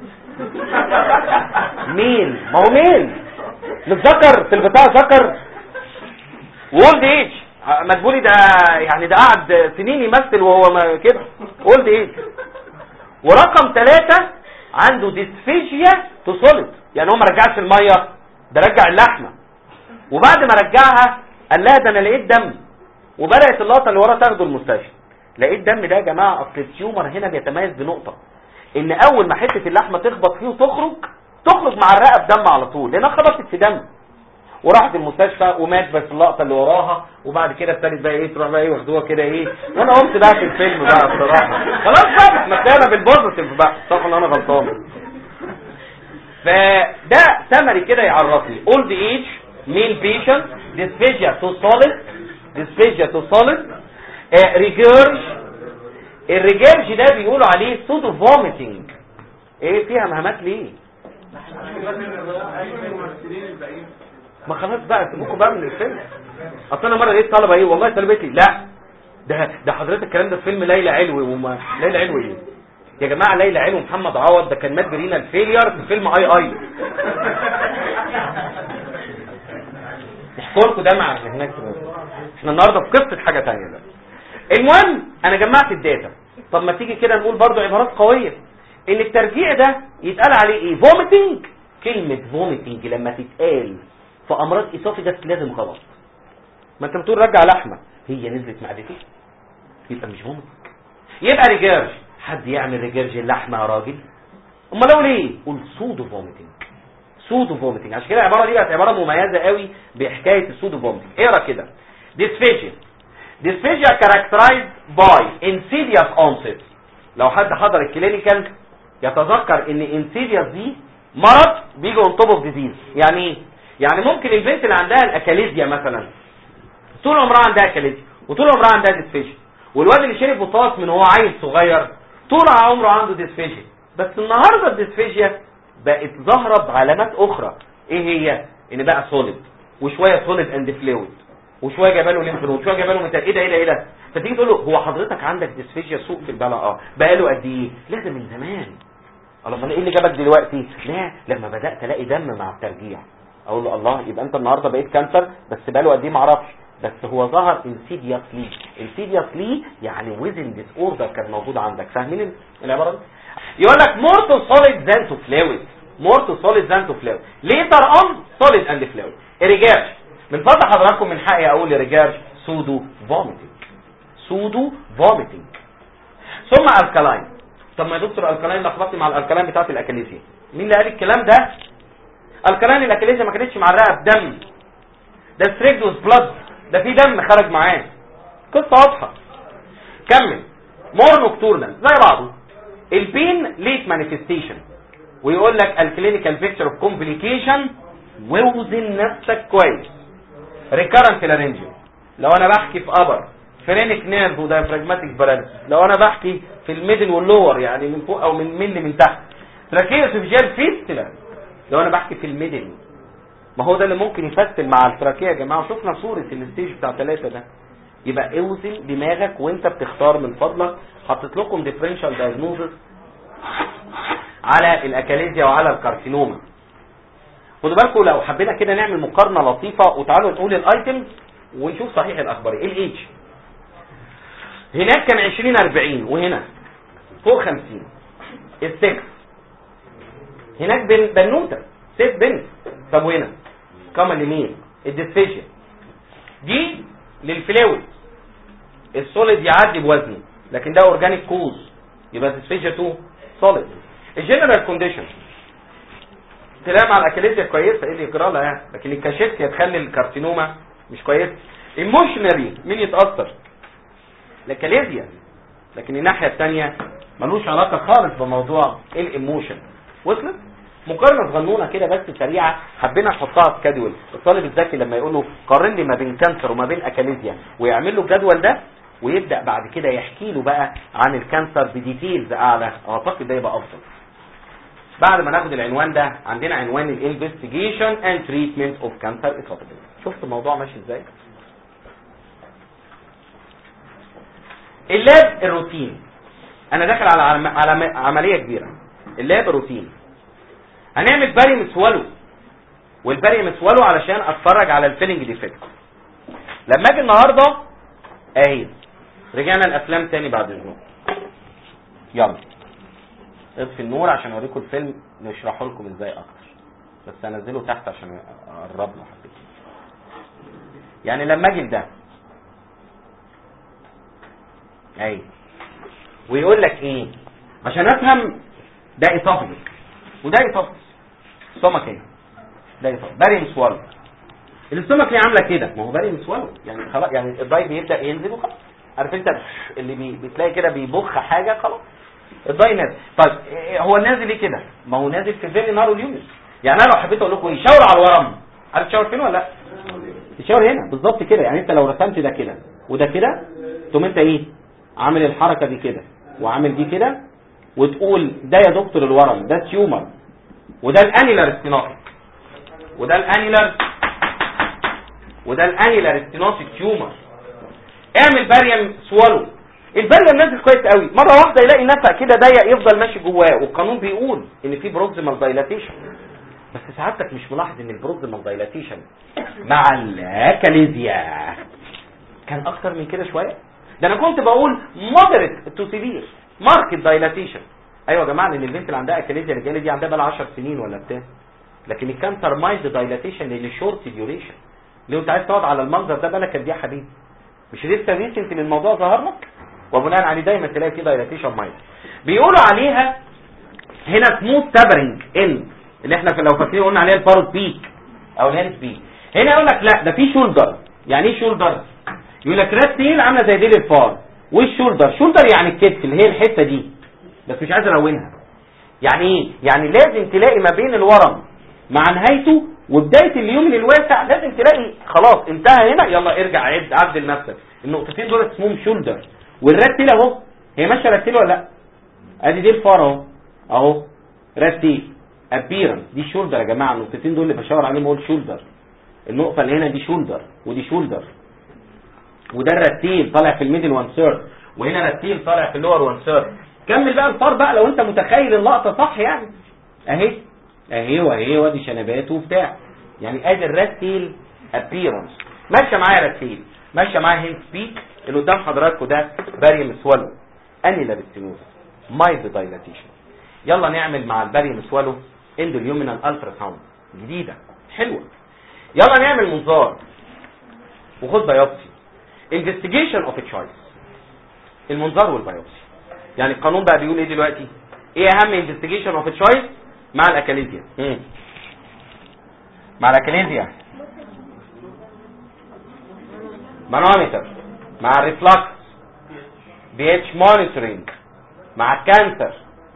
ميل ما هو ميل متذكر في البتاع ذكر اولد ايج مدبولي ده يعني ده قعد سنين يمثل وهو ما كده اولد ايج ورقم ثلاثة عنده ديسفيجيا تصلت يعني هو ما رجعش المية ده رجع اللحمة وبعد ما رجعها قال لها ده انا لقيت دم وبدأت اللقطة اللي ورا تاخده المستشفى لقيت دم ده يا جماعة اصل التيومر هنا بيتميز بنقطة ان اول ما حتة اللحمة تخبط فيه وتخرج تخرج مع الرقبة دم على طول لانها خبطت في دم وراحت المستشفى ومات بس اللقطة اللي وراها وبعد كده ابتدت بقى ايه تروح بقى ايه واخدوها كده ايه وانا قمت بقى في الفيلم بقى بصراحة خلاص بقى احنا طلعنا بالبوزيتيف بقى صح ان انا غلطان فده سمري كده يعرفني اولد ايج ميل بيشنت dysphagia تو solid dysphagia تو solid ريجيرج الريجيرج ده بيقولوا عليه سودو فوميتنج ايه فيها مهمات ليه ما خلاص بقى سيبوكوا بقى من الفيلم اصل انا مره لقيت طلبه ايه والله طلبتي لا ده ده حضرتك الكلام ده في فيلم ليلى علوي وما ليلى علوي ايه يا جماعه ليلى علوي ومحمد عوض ده كان مات برينا الفيلير في فيلم اي اي احكوا لكم ده مع هناك احنا النهارده في قصه حاجه ثانيه ده المهم انا جمعت الداتا طب ما تيجي كده نقول برضو عبارات قويه ان الترجيع ده يتقال عليه ايه فوميتنج كلمه فوميتنج لما تتقال في امراض اسوفيجاس لازم غلط ما انت بتقول رجع لحمه هي نزلت معدتي يبقى مش فوميتنج يبقى ريجيرج حد يعمل ريجيرج اللحمه يا راجل امال لو ليه قول سودو فوميتنج سودو فوميتنج عشان كده العباره دي بقت عباره مميزه قوي بحكايه السودو فوميتنج اقرا كده dysphagia dysphagia characterized by insidious onset لو حد حضر الكلينيكال يتذكر ان insidious دي مرض بيجي on top of disease يعني ايه يعني ممكن البنت اللي عندها الاكاليزيا مثلا طول عمرها عندها اكاليزيا وطول عمرها عندها ديسفيجيا والواد اللي شرب بطاط من هو عيل صغير طول عمره عنده ديسفيجيا بس النهارده الديسفيجيا بقت ظاهره بعلامات اخرى ايه هي ان بقى سوليد وشويه سوليد اند فلويد وشويه جايبه له ليمف نود وشويه جايبه له ميتال ايه ده ايه ده ايه ده فتيجي تقول له هو حضرتك عندك ديسفيجيا سوء في البلع اه بقى له قد ايه لازم من زمان الله امال ايه اللي جابك دلوقتي لا لما بدات الاقي دم مع الترجيع اقول له الله يبقى انت النهارده بقيت كانسر بس بقاله قد ايه ما اعرفش بس هو ظهر انسيدياسلي انسيدياسلي يعني ويزن ديس اوردر كان موجود عندك فاهمين العباره دي يقول لك مور تو سوليد ذان تو فلويد مور تو سوليد ذان تو فلويد ليتر اون سوليد اند فلويد ريجارج من فضل حضراتكم من حقي اقول ريجارج سودو فوميتنج سودو فوميتنج ثم الكلاين طب ما يا دكتور الكلاين لخبطني مع الالكلاين بتاعت الاكاليزيا مين اللي قال الكلام ده الكلاين الاكاليزيا ما كانتش معرقه بدم ده ستريكد وذ بلاد ده في دم خرج معاه قصه واضحه كمل مور نوكتورنال زي بعضه البين ليت مانيفستيشن ويقول لك الكلينيكال بيكتشر اوف كومبليكيشن ووزن نفسك كويس ريكارنت لارنجيو لو انا بحكي في ابر فرينك نيرف ودايفراجماتيك باراليسيس لو انا بحكي في الميدل واللور يعني من فوق او من من من تحت تراكيوسوفيجيال فيستلا لو انا بحكي في الميدل ما هو ده اللي ممكن يفتل مع التراكيه يا جماعه شفنا صوره الستيج بتاع ثلاثة ده يبقى اوزن دماغك وانت بتختار من فضلك حطيت لكم ديفرنشال دايجنوزس على الاكاليزيا وعلى الكارسينوما خدوا بالكم لو حبينا كده نعمل مقارنه لطيفه وتعالوا نقول الايتمز ونشوف صحيح الاخبار ايه الاتش هناك كان 20 40 وهنا فوق 50 السكس هناك بن بنوته ست بنت طب وهنا كمان لمين الديسفيجن دي للفلويد السوليد يعدي بوزنه لكن ده اورجانيك كوز يبقى الديسفيجيا 2 سوليد الجنرال كونديشن تلاقي مع الاكاليزيا كويسه ايه اللي يجرى لها يعني لكن الكاشيكسيا تخلي الكارسينوما مش كويسه ايموشنالي مين يتاثر الاكاليزيا لكن الناحيه الثانيه ملوش علاقه خالص بموضوع الايموشن وصلت مقارنه صغنونه كده بس سريعه حبينا نحطها في جدول الطالب الذكي لما يقول له قارن لي ما بين كانسر وما بين اكاليزيا ويعمل له الجدول ده ويبدا بعد كده يحكي له بقى عن الكانسر بديتيلز اعلى اعتقد ده يبقى افضل بعد ما ناخد العنوان ده عندنا عنوان الانفستيجيشن اند تريتمنت اوف كانسر اسوفيجيس شفت الموضوع ماشي ازاي اللاب الروتين انا داخل على عم- على عمليه كبيره اللاب روتين هنعمل باريم سوالو والباريم سوالو علشان اتفرج على الفيلنج ديفكت لما اجي النهارده اهي رجعنا الافلام تاني بعد اذنكم يلا اطفي النور عشان اوريكم الفيلم نشرحه لكم ازاي اكتر بس انزله تحت عشان اقرب له حبيبي يعني لما اجي ده اي ويقول لك ايه عشان افهم ده ايطابيك وده ايطابيك سtomach هنا ده ايطابيك باريم سوالو الاستومك ليه عامله كده ما هو باريم سوالو يعني خلاص يعني الضي بيبدا ينزل وخلاص عارف انت اللي بي بتلاقي كده بيبخ حاجه خلاص الضي نازل طيب إيه هو نازل ليه كده ما هو نازل في فيلي نارو اليونس يعني انا لو حبيت اقول لكم ايه شاور على الورم عارف تشاور فين ولا لا تشاور هنا بالظبط كده يعني انت لو رسمت ده كده وده كده تقوم انت ايه عامل الحركه دي كده وعامل دي كده وتقول ده يا دكتور الورم ده تيومر وده الانيلر ستينوتيك وده الانيلر وده الانيلر ستينوتيك تيومر اعمل باريم سوالو الباريم نازل كويس قوي مره واحده يلاقي نفق كده ضيق يفضل ماشي جواه والقانون بيقول ان في بروكسيمال دايلاتيشن بس سعادتك مش ملاحظ ان البروكسيمال دايلاتيشن مع الاكاليزيا كان اكتر من كده شويه ده انا كنت بقول moderate to severe market dilatation ايوه يا جماعه لان البنت اللي عندها اكاليزيا الرجاله دي عندها بقى لها 10 سنين ولا بتاع لكن الكانسر مايلد دايلاتيشن لان شورت ديوريشن ليه انت عايز تقعد على المنظر ده بالك قد ايه يا حبيبي مش لسه ريسنت الموضوع ظهر لك وبناء عليه دايما تلاقي في دايلاتيشن مايلد بيقولوا عليها هنا سموث تابرنج ان اللي احنا في لو فاكرين قلنا عليها الباروت بيك او الهانس بيك هنا يقول لك لا ده في شولدر يعني ايه شولدر يقول لك رات تيل عامله زي ديل الفار والشولدر شولدر يعني الكتف اللي هي الحته دي بس مش عايز الونها يعني ايه يعني لازم تلاقي ما بين الورم مع نهايته وبدايه اليوم الواسع لازم تلاقي خلاص انتهى هنا يلا ارجع عد عدل نفسك النقطتين دول اسمهم شولدر والرات تيل اهو هي ماشيه رات تيل ولا لا ادي دي الفار اهو اهو رات تيل ابيرنس دي شولدر يا جماعه النقطتين دول اللي بشاور عليهم بقول شولدر النقطه اللي هنا دي شولدر ودي شولدر وده الرتيل طالع في الميدل وان ثيرد وهنا رتيل طالع في اللور وان ثيرد كمل بقى الفار بقى لو انت متخيل اللقطه صح يعني اهي اهي واهي وادي شنبات وبتاع يعني ادي الرتيل ابيرنس ماشيه معايا رتيل ماشيه معايا هيل سبيك اللي قدام حضراتكم ده باريم سوالو انيلا بالتنوز مايد دايلاتيشن يلا نعمل مع الباريم سوالو اندوليومينال الترا ساوند جديده حلوه يلا نعمل منظار وخد بايوبسي investigation of a choice المنظار والبيوبسي يعني القانون بقى بيقول ايه دلوقتي ايه اهم investigation of a choice مع الاكاليزيا مم. مع الاكاليزيا مانومتر مع الريفلكس بي اتش مونيتورنج مع الكانسر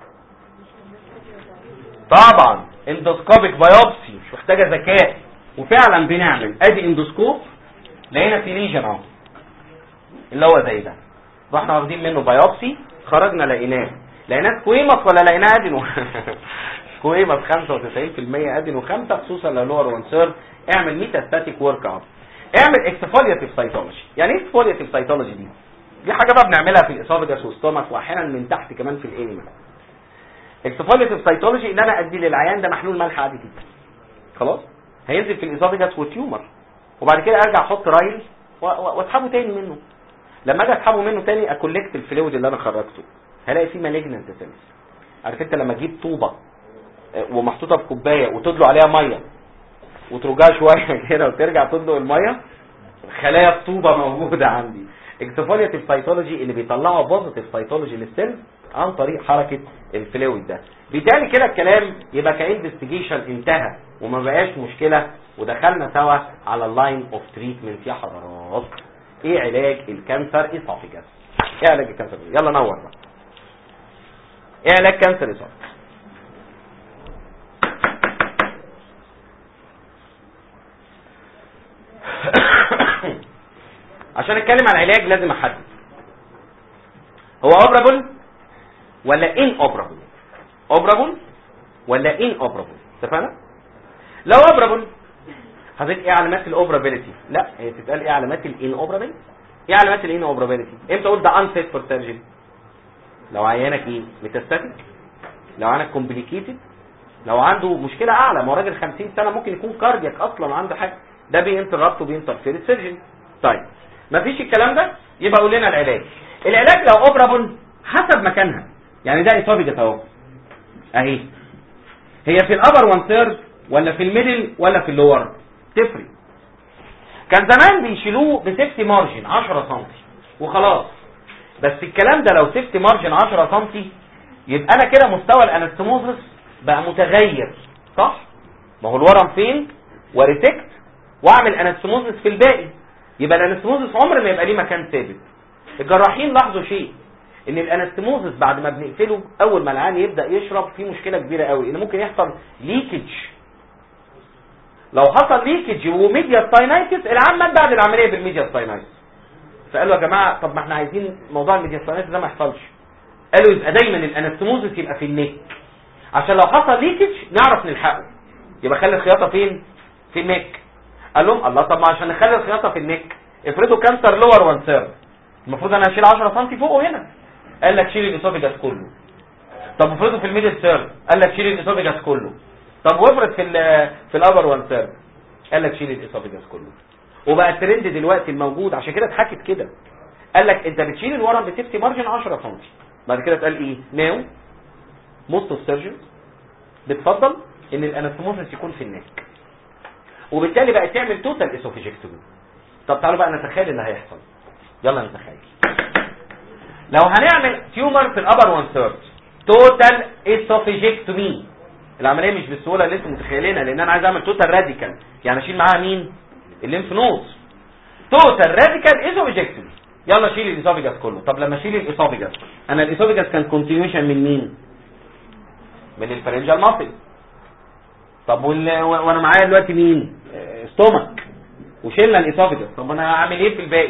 طبعا اندوسكوبيك بايوبسي مش محتاجه ذكاء وفعلا بنعمل ادي اندوسكوب لقينا في ليجن اهو اللي هو زي ده رحنا واخدين منه بايوبسي خرجنا لقيناه لقيناه سكويمس ولا لقيناه ادينو سكويمس 95% ادينو 5 خصوصا لو لور وان سيرف اعمل ميتاستاتيك ورك اب اعمل اكسفولياتيف سايتولوجي يعني ايه اكسفولياتيف سايتولوجي دي دي حاجه بقى بنعملها في الاسوفجاس والستومك واحيانا من تحت كمان في الانيما اكسفولياتيف سايتولوجي ان انا ادي للعيان ده محلول ملح عادي جدا خلاص هينزل في الاسوفجاس وتيومر وبعد كده ارجع احط رايل واسحبه تاني منه لما اجي اسحبه منه تاني اكولكت الفلويد اللي انا خرجته هلاقي فيه مالجننت سيلز عارف انت لما تجيب طوبه ومحطوطه في كوبايه وتدلق عليها ميه وترجعها شويه كده وترجع تدلق الميه خلايا الطوبه موجوده عندي اكسفولياتيف سايتولوجي اللي بيطلعوا بوزيتيف سايتولوجي للسيلز عن طريق حركه الفلويد ده بالتالي كده الكلام يبقى كانفستيجيشن انتهى وما بقاش مشكله ودخلنا سوا على اللاين اوف تريتمنت يا حضرات ايه علاج الكانسر اسوفيجاس ايه علاج الكانسر يلا نور بقى ايه علاج كانسر اسوفيجاس عشان اتكلم عن العلاج لازم احدد هو اوبرابل ولا ان اوبرابل اوبرابل ولا ان اوبرابل اتفقنا لو اوبرابل حضرتك ايه علامات الاوبرابيلتي لا هي تتقال ايه علامات الان اوبرابيلتي ايه علامات الان اوبرابيلتي امتى اقول ده انفيت فور سيرجري لو عيانك ايه ميتاستاتيك لو عيانك كومبليكيتد لو عنده مشكله اعلى ما هو راجل 50 سنه ممكن يكون كاردياك اصلا عنده حاجه ده بينتربت وبينترفير السيرجري طيب مفيش الكلام ده يبقى قول لنا العلاج العلاج لو اوبرابل حسب مكانها يعني ده اسوفيجاس اهو اهي هي في الابر وان ثيرد ولا في الميدل ولا في اللور تفرق كان زمان بيشيلوه بسيفتي مارجن 10 سم وخلاص بس الكلام ده لو سيفتي مارجن 10 سم يبقى انا كده مستوى الانستموزس بقى متغير صح ما هو الورم فين وريتكت واعمل انستموزس في الباقي يبقى الانستموزس عمر ما يبقى ليه مكان ثابت الجراحين لاحظوا شيء ان الانستموزس بعد ما بنقفله اول ما العيان يبدا يشرب في مشكله كبيره قوي ان ممكن يحصل ليكج لو حصل ليكج وميديا ستاينايتس العيان مات بعد العمليه بالميديا ستاينايتس فقالوا يا جماعه طب ما احنا عايزين موضوع الميديا ستاينايتس ده ما يحصلش قالوا يبقى دايما الانستموزس يبقى في النك عشان لو حصل ليكج نعرف نلحقه يبقى خلي الخياطه فين في النك قال لهم الله طب ما عشان نخلي الخياطه في النك افرضوا كانسر لور وان ثيرد المفروض انا اشيل 10 سم فوقه هنا قال لك شيل الاسوفيجاس كله طب افرضوا في الميدل ثيرد قال لك شيل الاسوفيجاس كله طب وافرض في ال في الابر وان ثيرد قال لك شيل الاسوفيجاس كله وبقى الترند دلوقتي الموجود عشان كده اتحكت كده قال لك انت بتشيل الورم بسيفتي مارجن 10 سم بعد كده اتقال ايه ناو موست اوف سيرجنز بتفضل ان الانستموزس يكون في النك وبالتالي بقى تعمل توتال اسوفيجكتومي طب تعالوا بقى نتخيل اللي هيحصل يلا نتخيل لو هنعمل تيومر في الابر وان ثيرد توتال اسوفيجكتومي العمليه مش بالسهوله اللي انتم متخيلينها لان انا عايز اعمل توتال راديكال يعني اشيل معاها مين الليمف نودز توتال راديكال اسوفيجكتومي يلا شيل الاسوفيجاس كله طب لما اشيل الاسوفيجاس انا الاسوفيجاس كان كونتينيوشن من مين من الفرنجال ماسل طب وال... وانا معايا دلوقتي مين ستومك وشيلنا الاسوفيجاس طب انا هعمل ايه في الباقي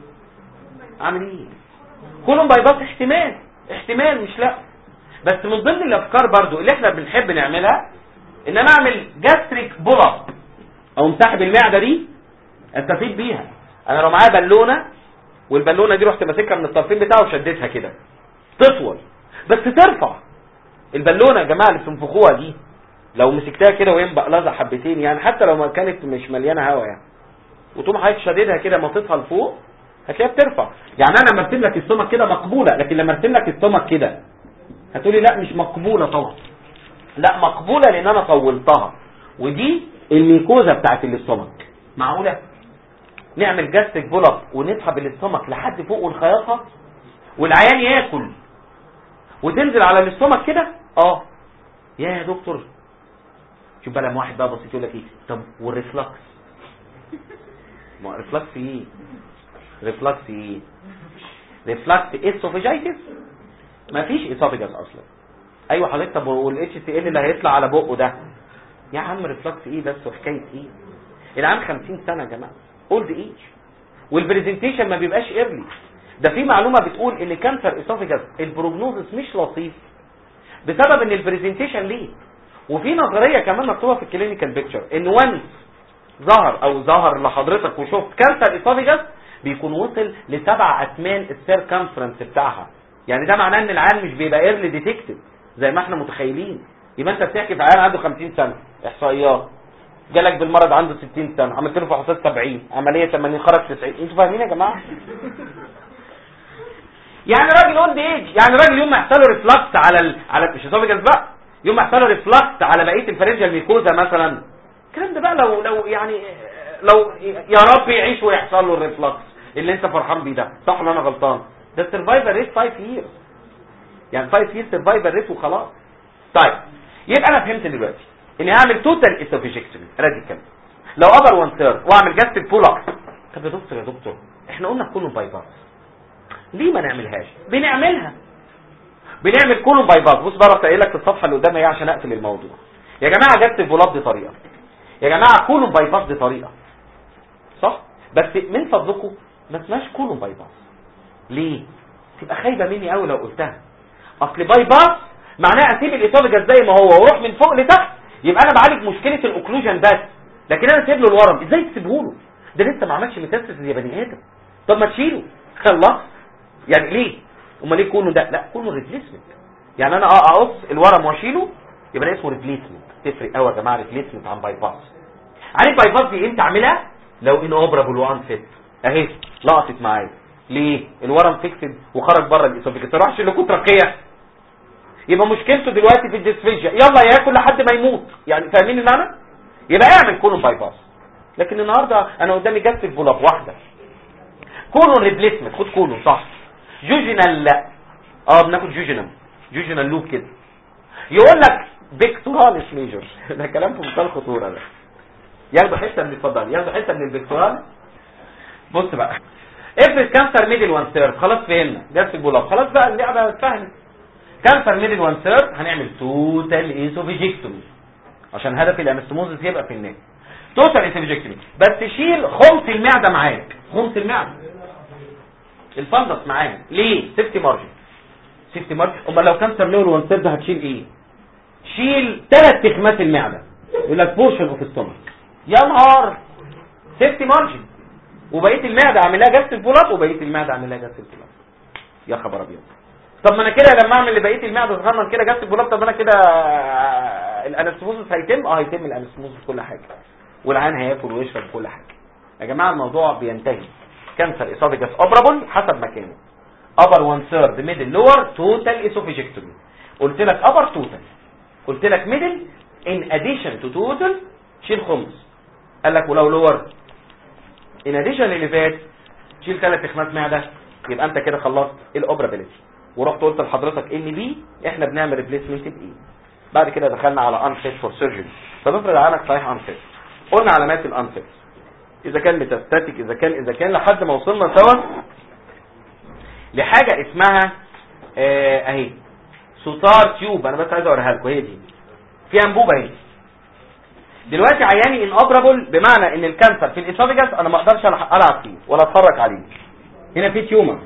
اعمل ايه كلهم بايباس احتمال احتمال مش لا بس من ضمن الافكار برضو اللي احنا بنحب نعملها ان انا اعمل جاستريك بول اب او مسحب المعده دي استفيد بيها انا لو معايا بالونه والبالونه دي رحت ماسكها من الطرفين بتاعه وشديتها كده تطول بس ترفع البالونه يا جماعه اللي بتنفخوها دي لو مسكتها كده وهي مبقلظه حبتين يعني حتى لو ما كانت مش مليانه هواء يعني وتقوم حضرتك شاددها كده مطيتها لفوق هتلاقيها بترفع يعني انا لما ارسم لك السمك كده مقبوله لكن لما ارسم لك السمك كده هتقولي لا مش مقبوله طبعا لا مقبوله لان انا طولتها ودي الميكوزا بتاعت الاستومك معقوله نعمل جاستك بولب ونسحب الاستومك لحد فوق ونخيطها والعيان ياكل وتنزل على الاستومك كده اه يا يا دكتور شوف بقى لما واحد بقى بسيط يقول لك ايه طب والريفلكس ما ريفلكس ايه ريفلكس ايه ريفلكس اسوفيجايتس مفيش اسوفيجاس اصلا ايوه حضرتك طب والاتش سي ال اللي هيطلع على بقه ده يا عم ريفلكس ايه بس وحكايه ايه العام 50 سنه يا جماعه اولد ايج والبرزنتيشن ما بيبقاش ايرلي ده في معلومه بتقول ان كانسر اسوفيجاس البروجنوزس مش لطيف بسبب ان البرزنتيشن ليه وفي نظريه كمان مكتوبه في الكلينيكال بيكتشر ان وانس ظهر او ظهر لحضرتك وشفت كانسر اسوفيجاس بيكون وصل لسبع اثمان السيركمفرنس بتاعها يعني ده معناه ان العيان مش بيبقى ايرلي ديتكتد زي ما احنا متخيلين يبقى انت بتحكي في عيان عنده 50 سنه احصائيات جالك بالمرض عنده 60 سنه عملت له فحوصات 70 عمليه 80 خرج 90 انتوا فاهمين يا جماعه يعني راجل اولد ايج يعني راجل يوم ما يحصل له ريفلكس على ال... على مش اسوفيجاس بقى يوم ما يحصل له ريفلكس على بقيه الفرنجال ميكوزا مثلا الكلام ده بقى لو لو يعني لو يا رب يعيش ويحصل له الريفلكس اللي انت فرحان بيه ده صح ولا انا غلطان ده السرفايفل ريت 5 ييرز يعني 5 ييرز سرفايفل ريت وخلاص طيب يبقى انا فهمت دلوقتي اني هعمل توتال اسوفيجكتومي راديكال لو ابر وان ثيرد واعمل جاستيك بول اب طب يا دكتور يا دكتور احنا قلنا كله باي باس ليه ما نعملهاش بنعملها بنعمل كله باي باس بص بقى رحت قايل لك في الصفحه اللي قدامي ايه عشان اقفل الموضوع يا جماعه جاستيك بول اب دي طريقه يا جماعه كله باي باس دي طريقه صح بس من فضلكم ما اسمهاش كله باي باس ليه تبقى خايبه مني قوي لو قلتها اصل باي باس معناه اسيب الاسوفيجاس زي ما هو واروح من فوق لتحت يبقى انا بعالج مشكله الاوكلوجن بس لكن انا سيب له الورم ازاي تسيبه له ده لسه ما عملش ميتاستاسيس يا بني ادم طب ما تشيله خلاص يعني ليه امال ليه كونه ده لا كونه ريبليسمنت يعني انا اه اقص الورم واشيله يبقى ده اسمه ريبليسمنت تفرق قوي يا جماعه ريبليسمنت عن باي باس عارف باي باس دي امتى اعملها لو ان اوبرابل وان فيت اهي لقطت معايا ليه الورم فيكسد وخرج بره الاسوفيجاس ما راحش لكترقيه يبقى مشكلته دلوقتي في الديسفيجيا يلا ياكل لحد ما يموت يعني فاهمين المعنى يبقى اعمل كولون باي باس لكن النهارده انا قدامي جاستيك بولاب واحده كولون ريبليسمنت خد كولون صح جوجينال لا اه بناخد جوجينال جوجينال لوب كده يقول لك بيكتوراليس ميجور ده كلام في منتهى الخطوره ده ياخدوا حته من اتفضل ياخدوا حته من البيكتورال بص بقى افرض كانسر ميدل وان ثيرد خلاص فهمنا جاستيك بولاب خلاص بقى اللعبه اتفهمت كانسر ميدل وان ثيرد هنعمل توتال ايسوفيجيكتومي عشان هدف الانستموزس يبقى في النك توتال ايسوفيجيكتومي بس شيل خمس المعده معاك خمس المعده الفندس معاك ليه سيفتي مارجن سيفتي مارجن امال لو كانسر ليفل وان ثيرد هتشيل ايه شيل ثلاث تخمات المعده يقول لك بورشن اوف ستومك يا نهار سيفتي مارجن وبقيه المعده اعمل لها جاست البولات وبقيه المعده اعمل لها جاست البولات يا خبر ابيض طب ما انا كده لما اعمل لبقيه المعده صغنن كده جاست البولات طب انا كده الانستموزس هيتم اه هيتم الانستموزس كل حاجه والعيان هياكل ويشرب كل حاجه يا جماعه الموضوع بينتهي كانسر اسوفيجاس اوبرابل حسب مكانه upper one third middle lower total esophageectomy قلت لك upper total قلت لك middle in addition to total شيل خمس قال لك ولو lower in addition اللي فات شيل ثلاث تخمات معده يبقى انت كده خلصت الاوبرابيلتي ورحت قلت لحضرتك ان بي احنا بنعمل ريبليسمنت بايه بعد كده دخلنا على انفيت فور سيرجري طب افرض عينك صحيح انفيت قلنا علامات الانفيت اذا كان ميتاستاتيك اذا كان اذا كان لحد ما وصلنا سوا لحاجه اسمها آه اهي سوتار تيوب انا بس عايز اوريها لكم هي دي في انبوبه اهي دلوقتي عياني ان اوبرابل بمعنى ان الكانسر في الاسوفيجاس انا ما اقدرش العب فيه ولا اتفرج عليه هنا في تيومر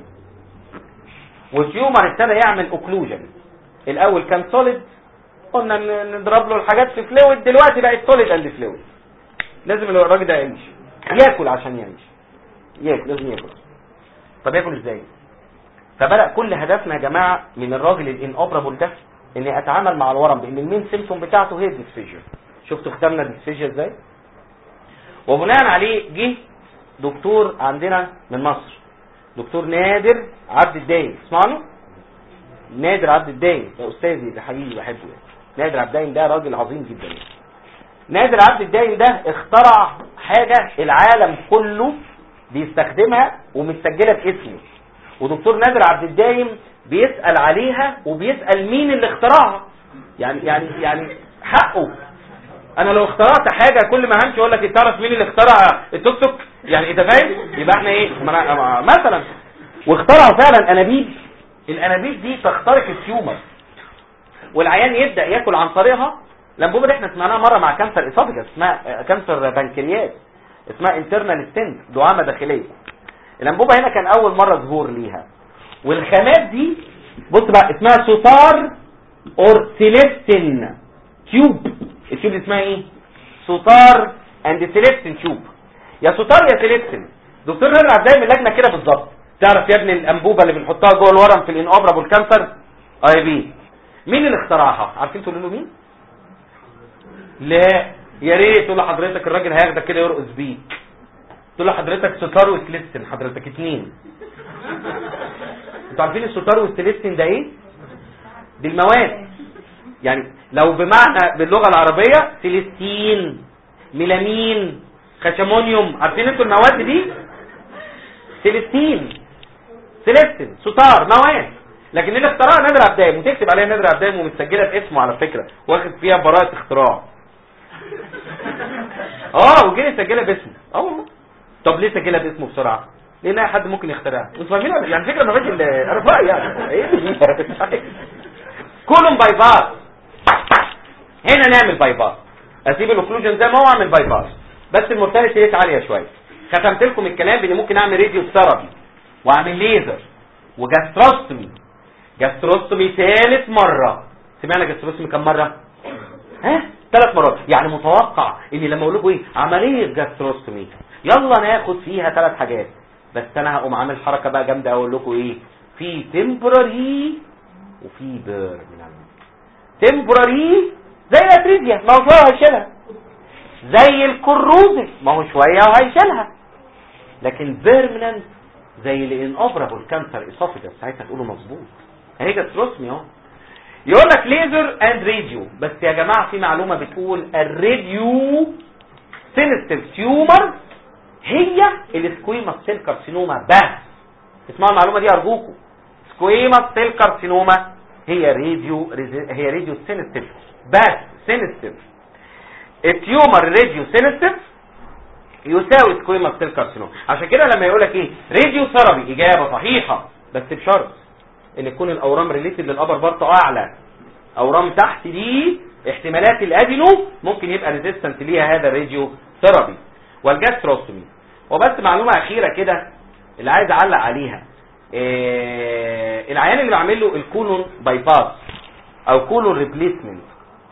والتيومر ابتدى يعمل اوكلوجن الاول كان سوليد قلنا نضرب له الحاجات في فلويد دلوقتي بقت سوليد اند فلويد لازم الراجل ده يعيش ياكل عشان يعيش ياكل لازم ياكل طب ياكل ازاي فبدا كل هدفنا يا جماعه من الراجل الان اوبرابل ده اني اتعامل مع الورم بان المين سيمتوم بتاعته هي الديسفيجر شفتوا ختمنا الديسفيجر ازاي وبناء عليه جه دكتور عندنا من مصر دكتور نادر عبد الدايم اسمعوا نادر عبد الدايم ده استاذي ده حبيبي بحبه يعني نادر عبد الدايم ده راجل عظيم جدا يعني. نادر عبد الدايم ده اخترع حاجة العالم كله بيستخدمها ومتسجلة باسمه ودكتور نادر عبد الدايم بيسأل عليها وبيسأل مين اللي اخترعها يعني يعني يعني حقه انا لو اخترعت حاجة كل ما همشي اقول لك تعرف مين اللي اخترع التوك توك يعني انت فاهم يبقى احنا ايه مثلا واخترعوا فعلا انابيب الانابيب دي تخترق التيومر والعيان يبدا ياكل عن طريقها الانبوبه دي احنا سمعناها مره مع كانسر اسوفيجاس اسمها كانسر بنكرياس اسمها انترنال ستنت دعامه داخليه الانبوبه هنا كان اول مره ظهور ليها والخامات دي بص بقى اسمها سوتار اور سيليستين تيوب التيوب اسمها ايه سوتار اند سيليستين تيوب يا سوتار يا سيليستين دكتور نادر عبد من اللجنه كده بالظبط تعرف يا ابني الانبوبه اللي بنحطها جوه الورم في الانوبرابل كانسر اي بي مين اللي اخترعها عارفين تقولوا له مين لا يا ريت تقول لحضرتك الراجل هياخدك كده يرقص بيك تقول لحضرتك ستار وسليستين حضرتك اتنين انتوا عارفين الستار والسليستين ده ايه دي المواد يعني لو بمعنى باللغه العربيه سيليستين ميلامين خشمونيوم عارفين انتوا المواد دي سيليستين سيليستين ستار مواد لكن اللي اخترعها نادر عبدايم وتكتب عليها نادر عبدايم ومتسجله باسمه على فكره واخد فيها براءه اختراع اه وجاي سجلها باسمه اه والله طب ليه سجلها باسمه بسرعه لان اي حد ممكن يخترعها انتوا فاهمين ولا يعني فكره الراجل انا في رايي يعني ايه كلهم باي باس هنا نعمل باي باس اسيب الاوكلوجن زي ما هو اعمل باي باس بس المورتاليتي ريت عاليه شويه ختمت لكم الكلام بان ممكن اعمل راديو ثيرابي واعمل ليزر وجاستروستومي جاستروستومي ثالث مره سمعنا جاستروستومي كم مره ها ثلاث مرات يعني متوقع ان لما اقول لكم ايه عمليه جاستروستومي يلا ناخد فيها ثلاث حاجات بس انا هقوم عامل حركه بقى جامده اقول لكم ايه في تمبراري وفي بيرمننت تمبراري زي الاتريزيا ما هو شويه هيشيلها زي الكروزي ما هو شويه وهيشيلها لكن بيرمننت زي الانوبرابل كانسر اسوفيجاس ساعتها تقولوا مظبوط اهي جاستروسمي اهو يقول لك ليزر اند راديو بس يا جماعه في معلومه بتقول الراديو سينستيف تيومر هي السكويما سيل كارسينوما بس اسمعوا المعلومه دي ارجوكم سكويما سيل كارسينوما هي راديو هي راديو سينستيف بس سينستيف التيومر راديو سينستيف يساوي سكويما سيل كارسينوما عشان كده لما يقول لك ايه راديو ثيرابي اجابه صحيحه بس بشرط ان تكون الاورام ريليتد للابر بارت اعلى اورام تحت دي احتمالات الادينو ممكن يبقى ريزيستنت ليها هذا الراديو ثيرابي والجاستروستومي وبس معلومه اخيره كده اللي عايز اعلق عليها إيه العيان اللي بعمل له الكولون باي باس او كولون ريبليسمنت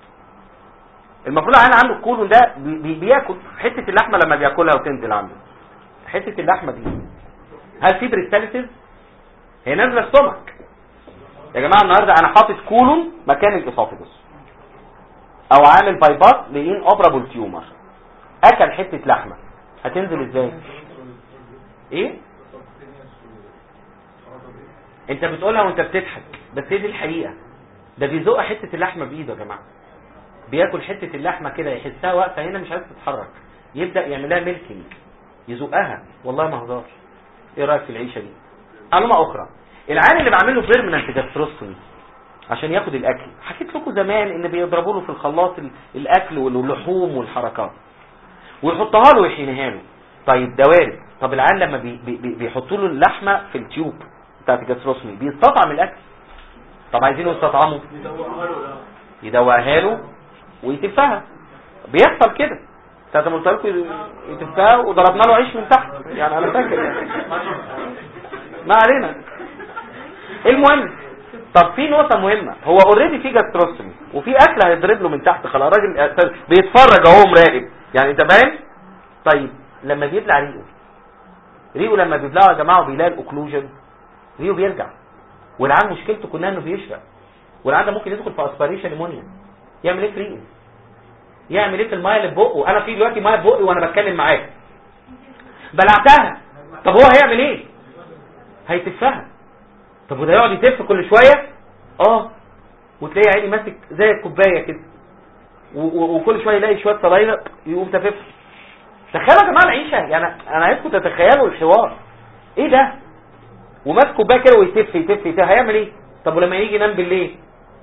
المفروض العيان عنده الكولون ده بي بياكل حته اللحمه لما بياكلها وتنزل عنده حته اللحمه دي هل في بريستاليسيس هي نازله السمك يا جماعه النهارده انا حاطط كولون مكان الاسوفيجوس او عامل باي باس لان اوبرابل تيومر اكل حته لحمه هتنزل ازاي ايه انت بتقولها وانت بتضحك بس هي دي الحقيقه ده بيزق حته اللحمه بايده يا جماعه بياكل حته اللحمه كده يحسها واقفه هنا مش عايز تتحرك يبدا يعملها ميلكينج يزقها والله ما هزار ايه رايك في العيشه دي معلومه اخرى العيان اللي بعمل له بيرمننت جاستروستومي عشان ياخد الاكل حكيت لكم زمان ان بيضربوا له في الخلاط ال- الاكل واللحوم والحركات ويحطها له ويحينها له طيب ده وارد طب العيان لما بي بي بي- بيحطوا له اللحمه في التيوب بتاعت الجاستروستومي بيستطعم الاكل طب عايزينه يستطعمه يدوقها له ويتفها بيحصل كده ساعة ما قلت لكم يتفها وضربنا له عيش من تحت يعني انا فاكر يعني. ما علينا المهم طب في نقطة مهمة هو اوريدي في جاستروستومي وفي اكل هيضرب له من تحت خلاص الراجل بيتفرج اهو مراقب يعني انت فاهم طيب لما بيبلع ريقه ريقه لما بيبلعه يا جماعه وبيلاقي الاوكلوجن ريقه بيرجع والعيان مشكلته كلها انه بيشرق والعيان ده ممكن يدخل في اسبريشن نيمونيا يعمل ايه في ريقه يعمل ايه في الميه اللي في بقه انا في دلوقتي ميه في بقي وانا بتكلم معاك بلعتها طب هو هيعمل ايه هيتفها طب وده يقعد يتف كل شويه اه وتلاقي عيني ماسك زي الكوبايه كده و- و- وكل شويه يلاقي شويه صلاينه يقوم تفف تخيلوا يا جماعه العيشه يعني انا عايزكم تتخيلوا الحوار ايه ده وماسك كوبايه كده ويتف يتف يتف هيعمل ايه طب ولما يجي ينام بالليل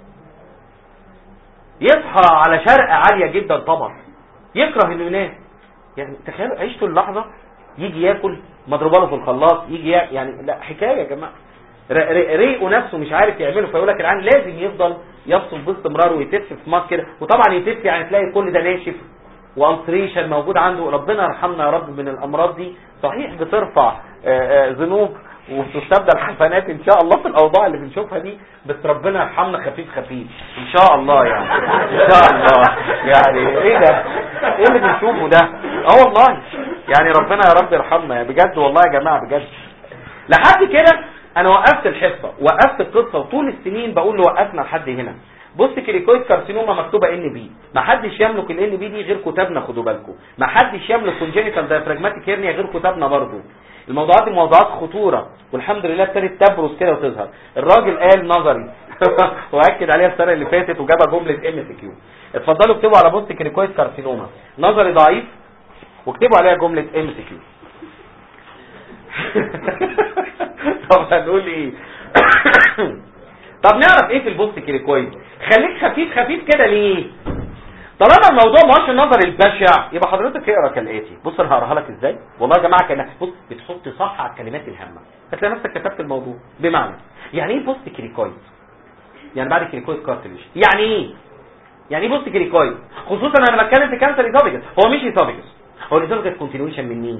يصحى على شرقة عالية جدا طبعا يكره انه ينام يعني تخيلوا عيشته اللحظة يجي ياكل مضروبه له في الخلاط يجي يا- يعني لا حكاية يا جماعة ر- ر- ريقه نفسه مش عارف يعمله فيقول لك العيان لازم يفضل يفصل باستمرار ويتف في مات كده وطبعا يتف يعني تلاقي كل ده ناشف وانسريشن موجود عنده ربنا يرحمنا يا رب من الامراض دي صحيح بترفع آه، آه، ذنوب وتستبدل حسنات ان شاء الله في الاوضاع اللي بنشوفها دي بس ربنا يرحمنا خفيف خفيف ان شاء الله يعني ان شاء الله يعني ايه ده ايه اللي بنشوفه ده اه والله يعني ربنا يا رب يرحمنا يعني بجد والله يا جماعه بجد لحد كده انا وقفت الحصه وقفت القصه وطول السنين بقول له وقفنا لحد هنا بص كليكويد كارسينوما مكتوبه ان بي ما حدش يملك الان بي دي غير كتابنا خدوا بالكم ما حدش يملك كونجينيتال دايفراجماتيك هيرنيا غير كتابنا برضه الموضوعات دي موضوعات خطوره والحمد لله ابتدت تبرز كده وتظهر الراجل قال نظري واكد عليها السنه اللي فاتت وجابها جمله ام سي كيو اتفضلوا اكتبوا على بوست كليكويد كارسينوما نظري ضعيف واكتبوا عليها جمله ام سي كيو طب هنقول ايه طب نعرف ايه في البوست كليكويد خليك خفيف خفيف كده ليه طالما الموضوع ما هوش النظر البشع يبقى حضرتك اقرا كالاتي بص انا هقراها لك ازاي والله يا جماعه كان بص بتحط صح على الكلمات الهامه هتلاقي نفسك كتبت الموضوع بمعنى يعني ايه بوست كليكويد يعني بعد كليكويد كارتليج يعني ايه يعني ايه بوست كليكويد خصوصا انا بتكلم في كانسر ايزوفيجس هو مش ايزوفيجس هو الايزوفيجس كونتينيوشن من مين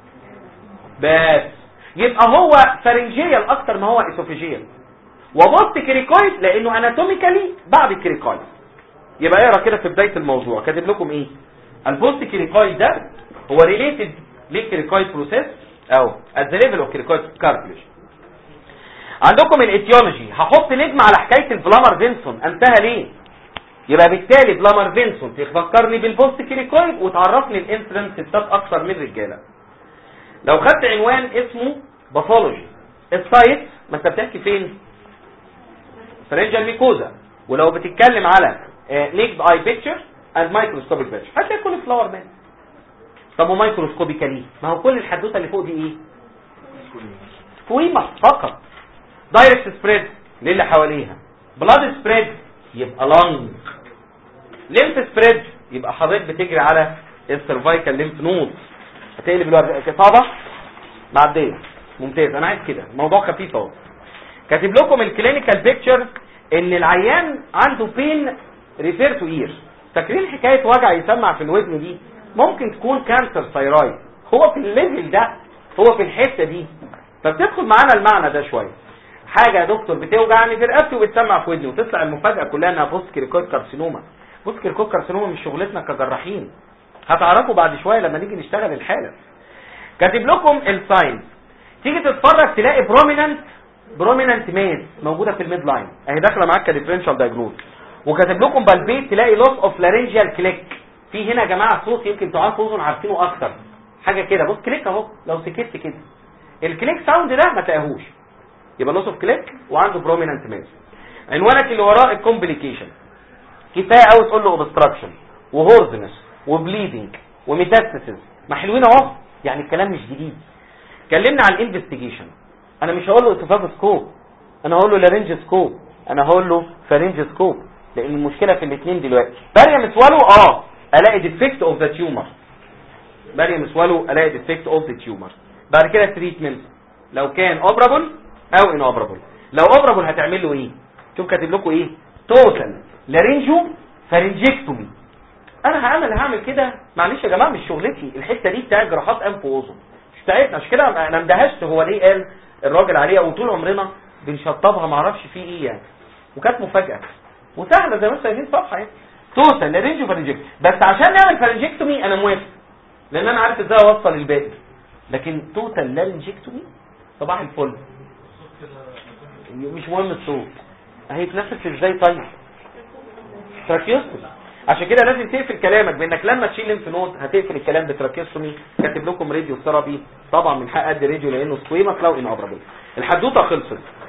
بس يبقى هو فارنجيال اكتر ما هو اسوفيجيال وبوست كريكويد لانه اناتوميكالي بعد الكريكويد يبقى اقرا كده في بدايه الموضوع كاتب لكم ايه البوست كريكويد ده هو ريليتد للكريكويد بروسيس او at the level of كريكويد cartilage عندكم الايتيولوجي هحط نجم على حكايه البلامر فينسون انتهى ليه يبقى بالتالي بلامر فينسون تفكرني بالبوست كريكويد وتعرفني الانسيدنس ستات اكثر من رجاله لو خدت عنوان اسمه باثولوجي السايت ما انت بتحكي فين فرنجال ميكوزا ولو بتتكلم على نيكد اي بيكتشر اند مايكروسكوبيك بيكتشر هتلاقي كل فلاور مان طب ومايكروسكوبيكالي ما هو كل الحدوته اللي فوق دي ايه سكويما فقط دايركت سبريد للي حواليها بلاد سبريد يبقى لانج ليمف سبريد يبقى حضرتك بتجري على السيرفايكال ليمف نود هتقلب الورقه صعبه معديه ممتاز انا عايز كده موضوع خفيف اهو كاتب لكم الكلينيكال بيكتشر ان العيان عنده بين ريفير تو اير فاكرين حكايه وجع يسمع في الودن دي ممكن تكون كانسر ثايرويد هو في الليفل ده هو في الحته دي فبتدخل معانا المعنى ده شويه حاجه يا دكتور بتوجعني في رقبتي وبتسمع في ودني وتطلع المفاجاه كلها انها بوست كريكويد كارسينوما بوست كريكويد كارسينوما مش شغلتنا كجراحين هتعرفوا بعد شويه لما نيجي نشتغل الحاله كاتب لكم الساينز تيجي تتفرج تلاقي بروميننت بروميننت ميز موجوده في الميد لاين اهي داخله معاك كديفرنشال دايجنوز وكاتب لكم بالبيت تلاقي لوس اوف لارنجيال كليك في هنا يا جماعه صوت يمكن تعرفوا اذن عارفينه اكتر حاجه كده بص كليك اهو لو سكت كده الكليك ساوند ده ما تلاقيهوش يبقى لوس اوف كليك وعنده بروميننت ماس عنوانك اللي وراه الكومبليكيشن كفايه قوي تقول له اوبستراكشن وهورزنس وبليدنج وميتاستاسيس ما حلوين اهو يعني الكلام مش جديد اتكلمنا عن الانفستيجيشن انا مش هقول له اسوفاجوسكوب انا هقول له لارنجسكوب انا هقول له فارنجسكوب لان المشكله في الاثنين دلوقتي باريم سوالو اه الاقي ديفكت اوف ذا تيومر باريم سوالو الاقي ديفكت اوف ذا تيومر بعد كده تريتمنت لو كان اوبرابل او ان اوبرابل لو اوبرابل هتعمل له ايه شوف كاتب لكم ايه توتال لارنجو فارنجكتومي انا هعمل هعمل كده معلش يا جماعه مش شغلتي الحته دي بتاعت جراحات انف واذن مش بتاعتنا عشان كده انا اندهشت هو ليه قال الراجل عليها وطول عمرنا بنشطبها ما اعرفش فيه ايه يعني وكانت مفاجاه وسهله زي ما انتم شايفين صفحه يعني توتال لارنجو فارنجكتومي بس عشان نعمل فارنجكتومي انا موافق لان انا عارف ازاي اوصل الباقي لكن توتال لارنجكتومي صباح الفل مش مهم الصوت هيتنفس ازاي طيب تراكيوستومي عشان كده لازم تقفل كلامك بانك لما تشيل لينف نود هتقفل الكلام بتراكيوستومي كاتب لكم راديو ثيرابي طبعا من حق قد راديو لانه سكويما لو ان ابرابل الحدوته خلصت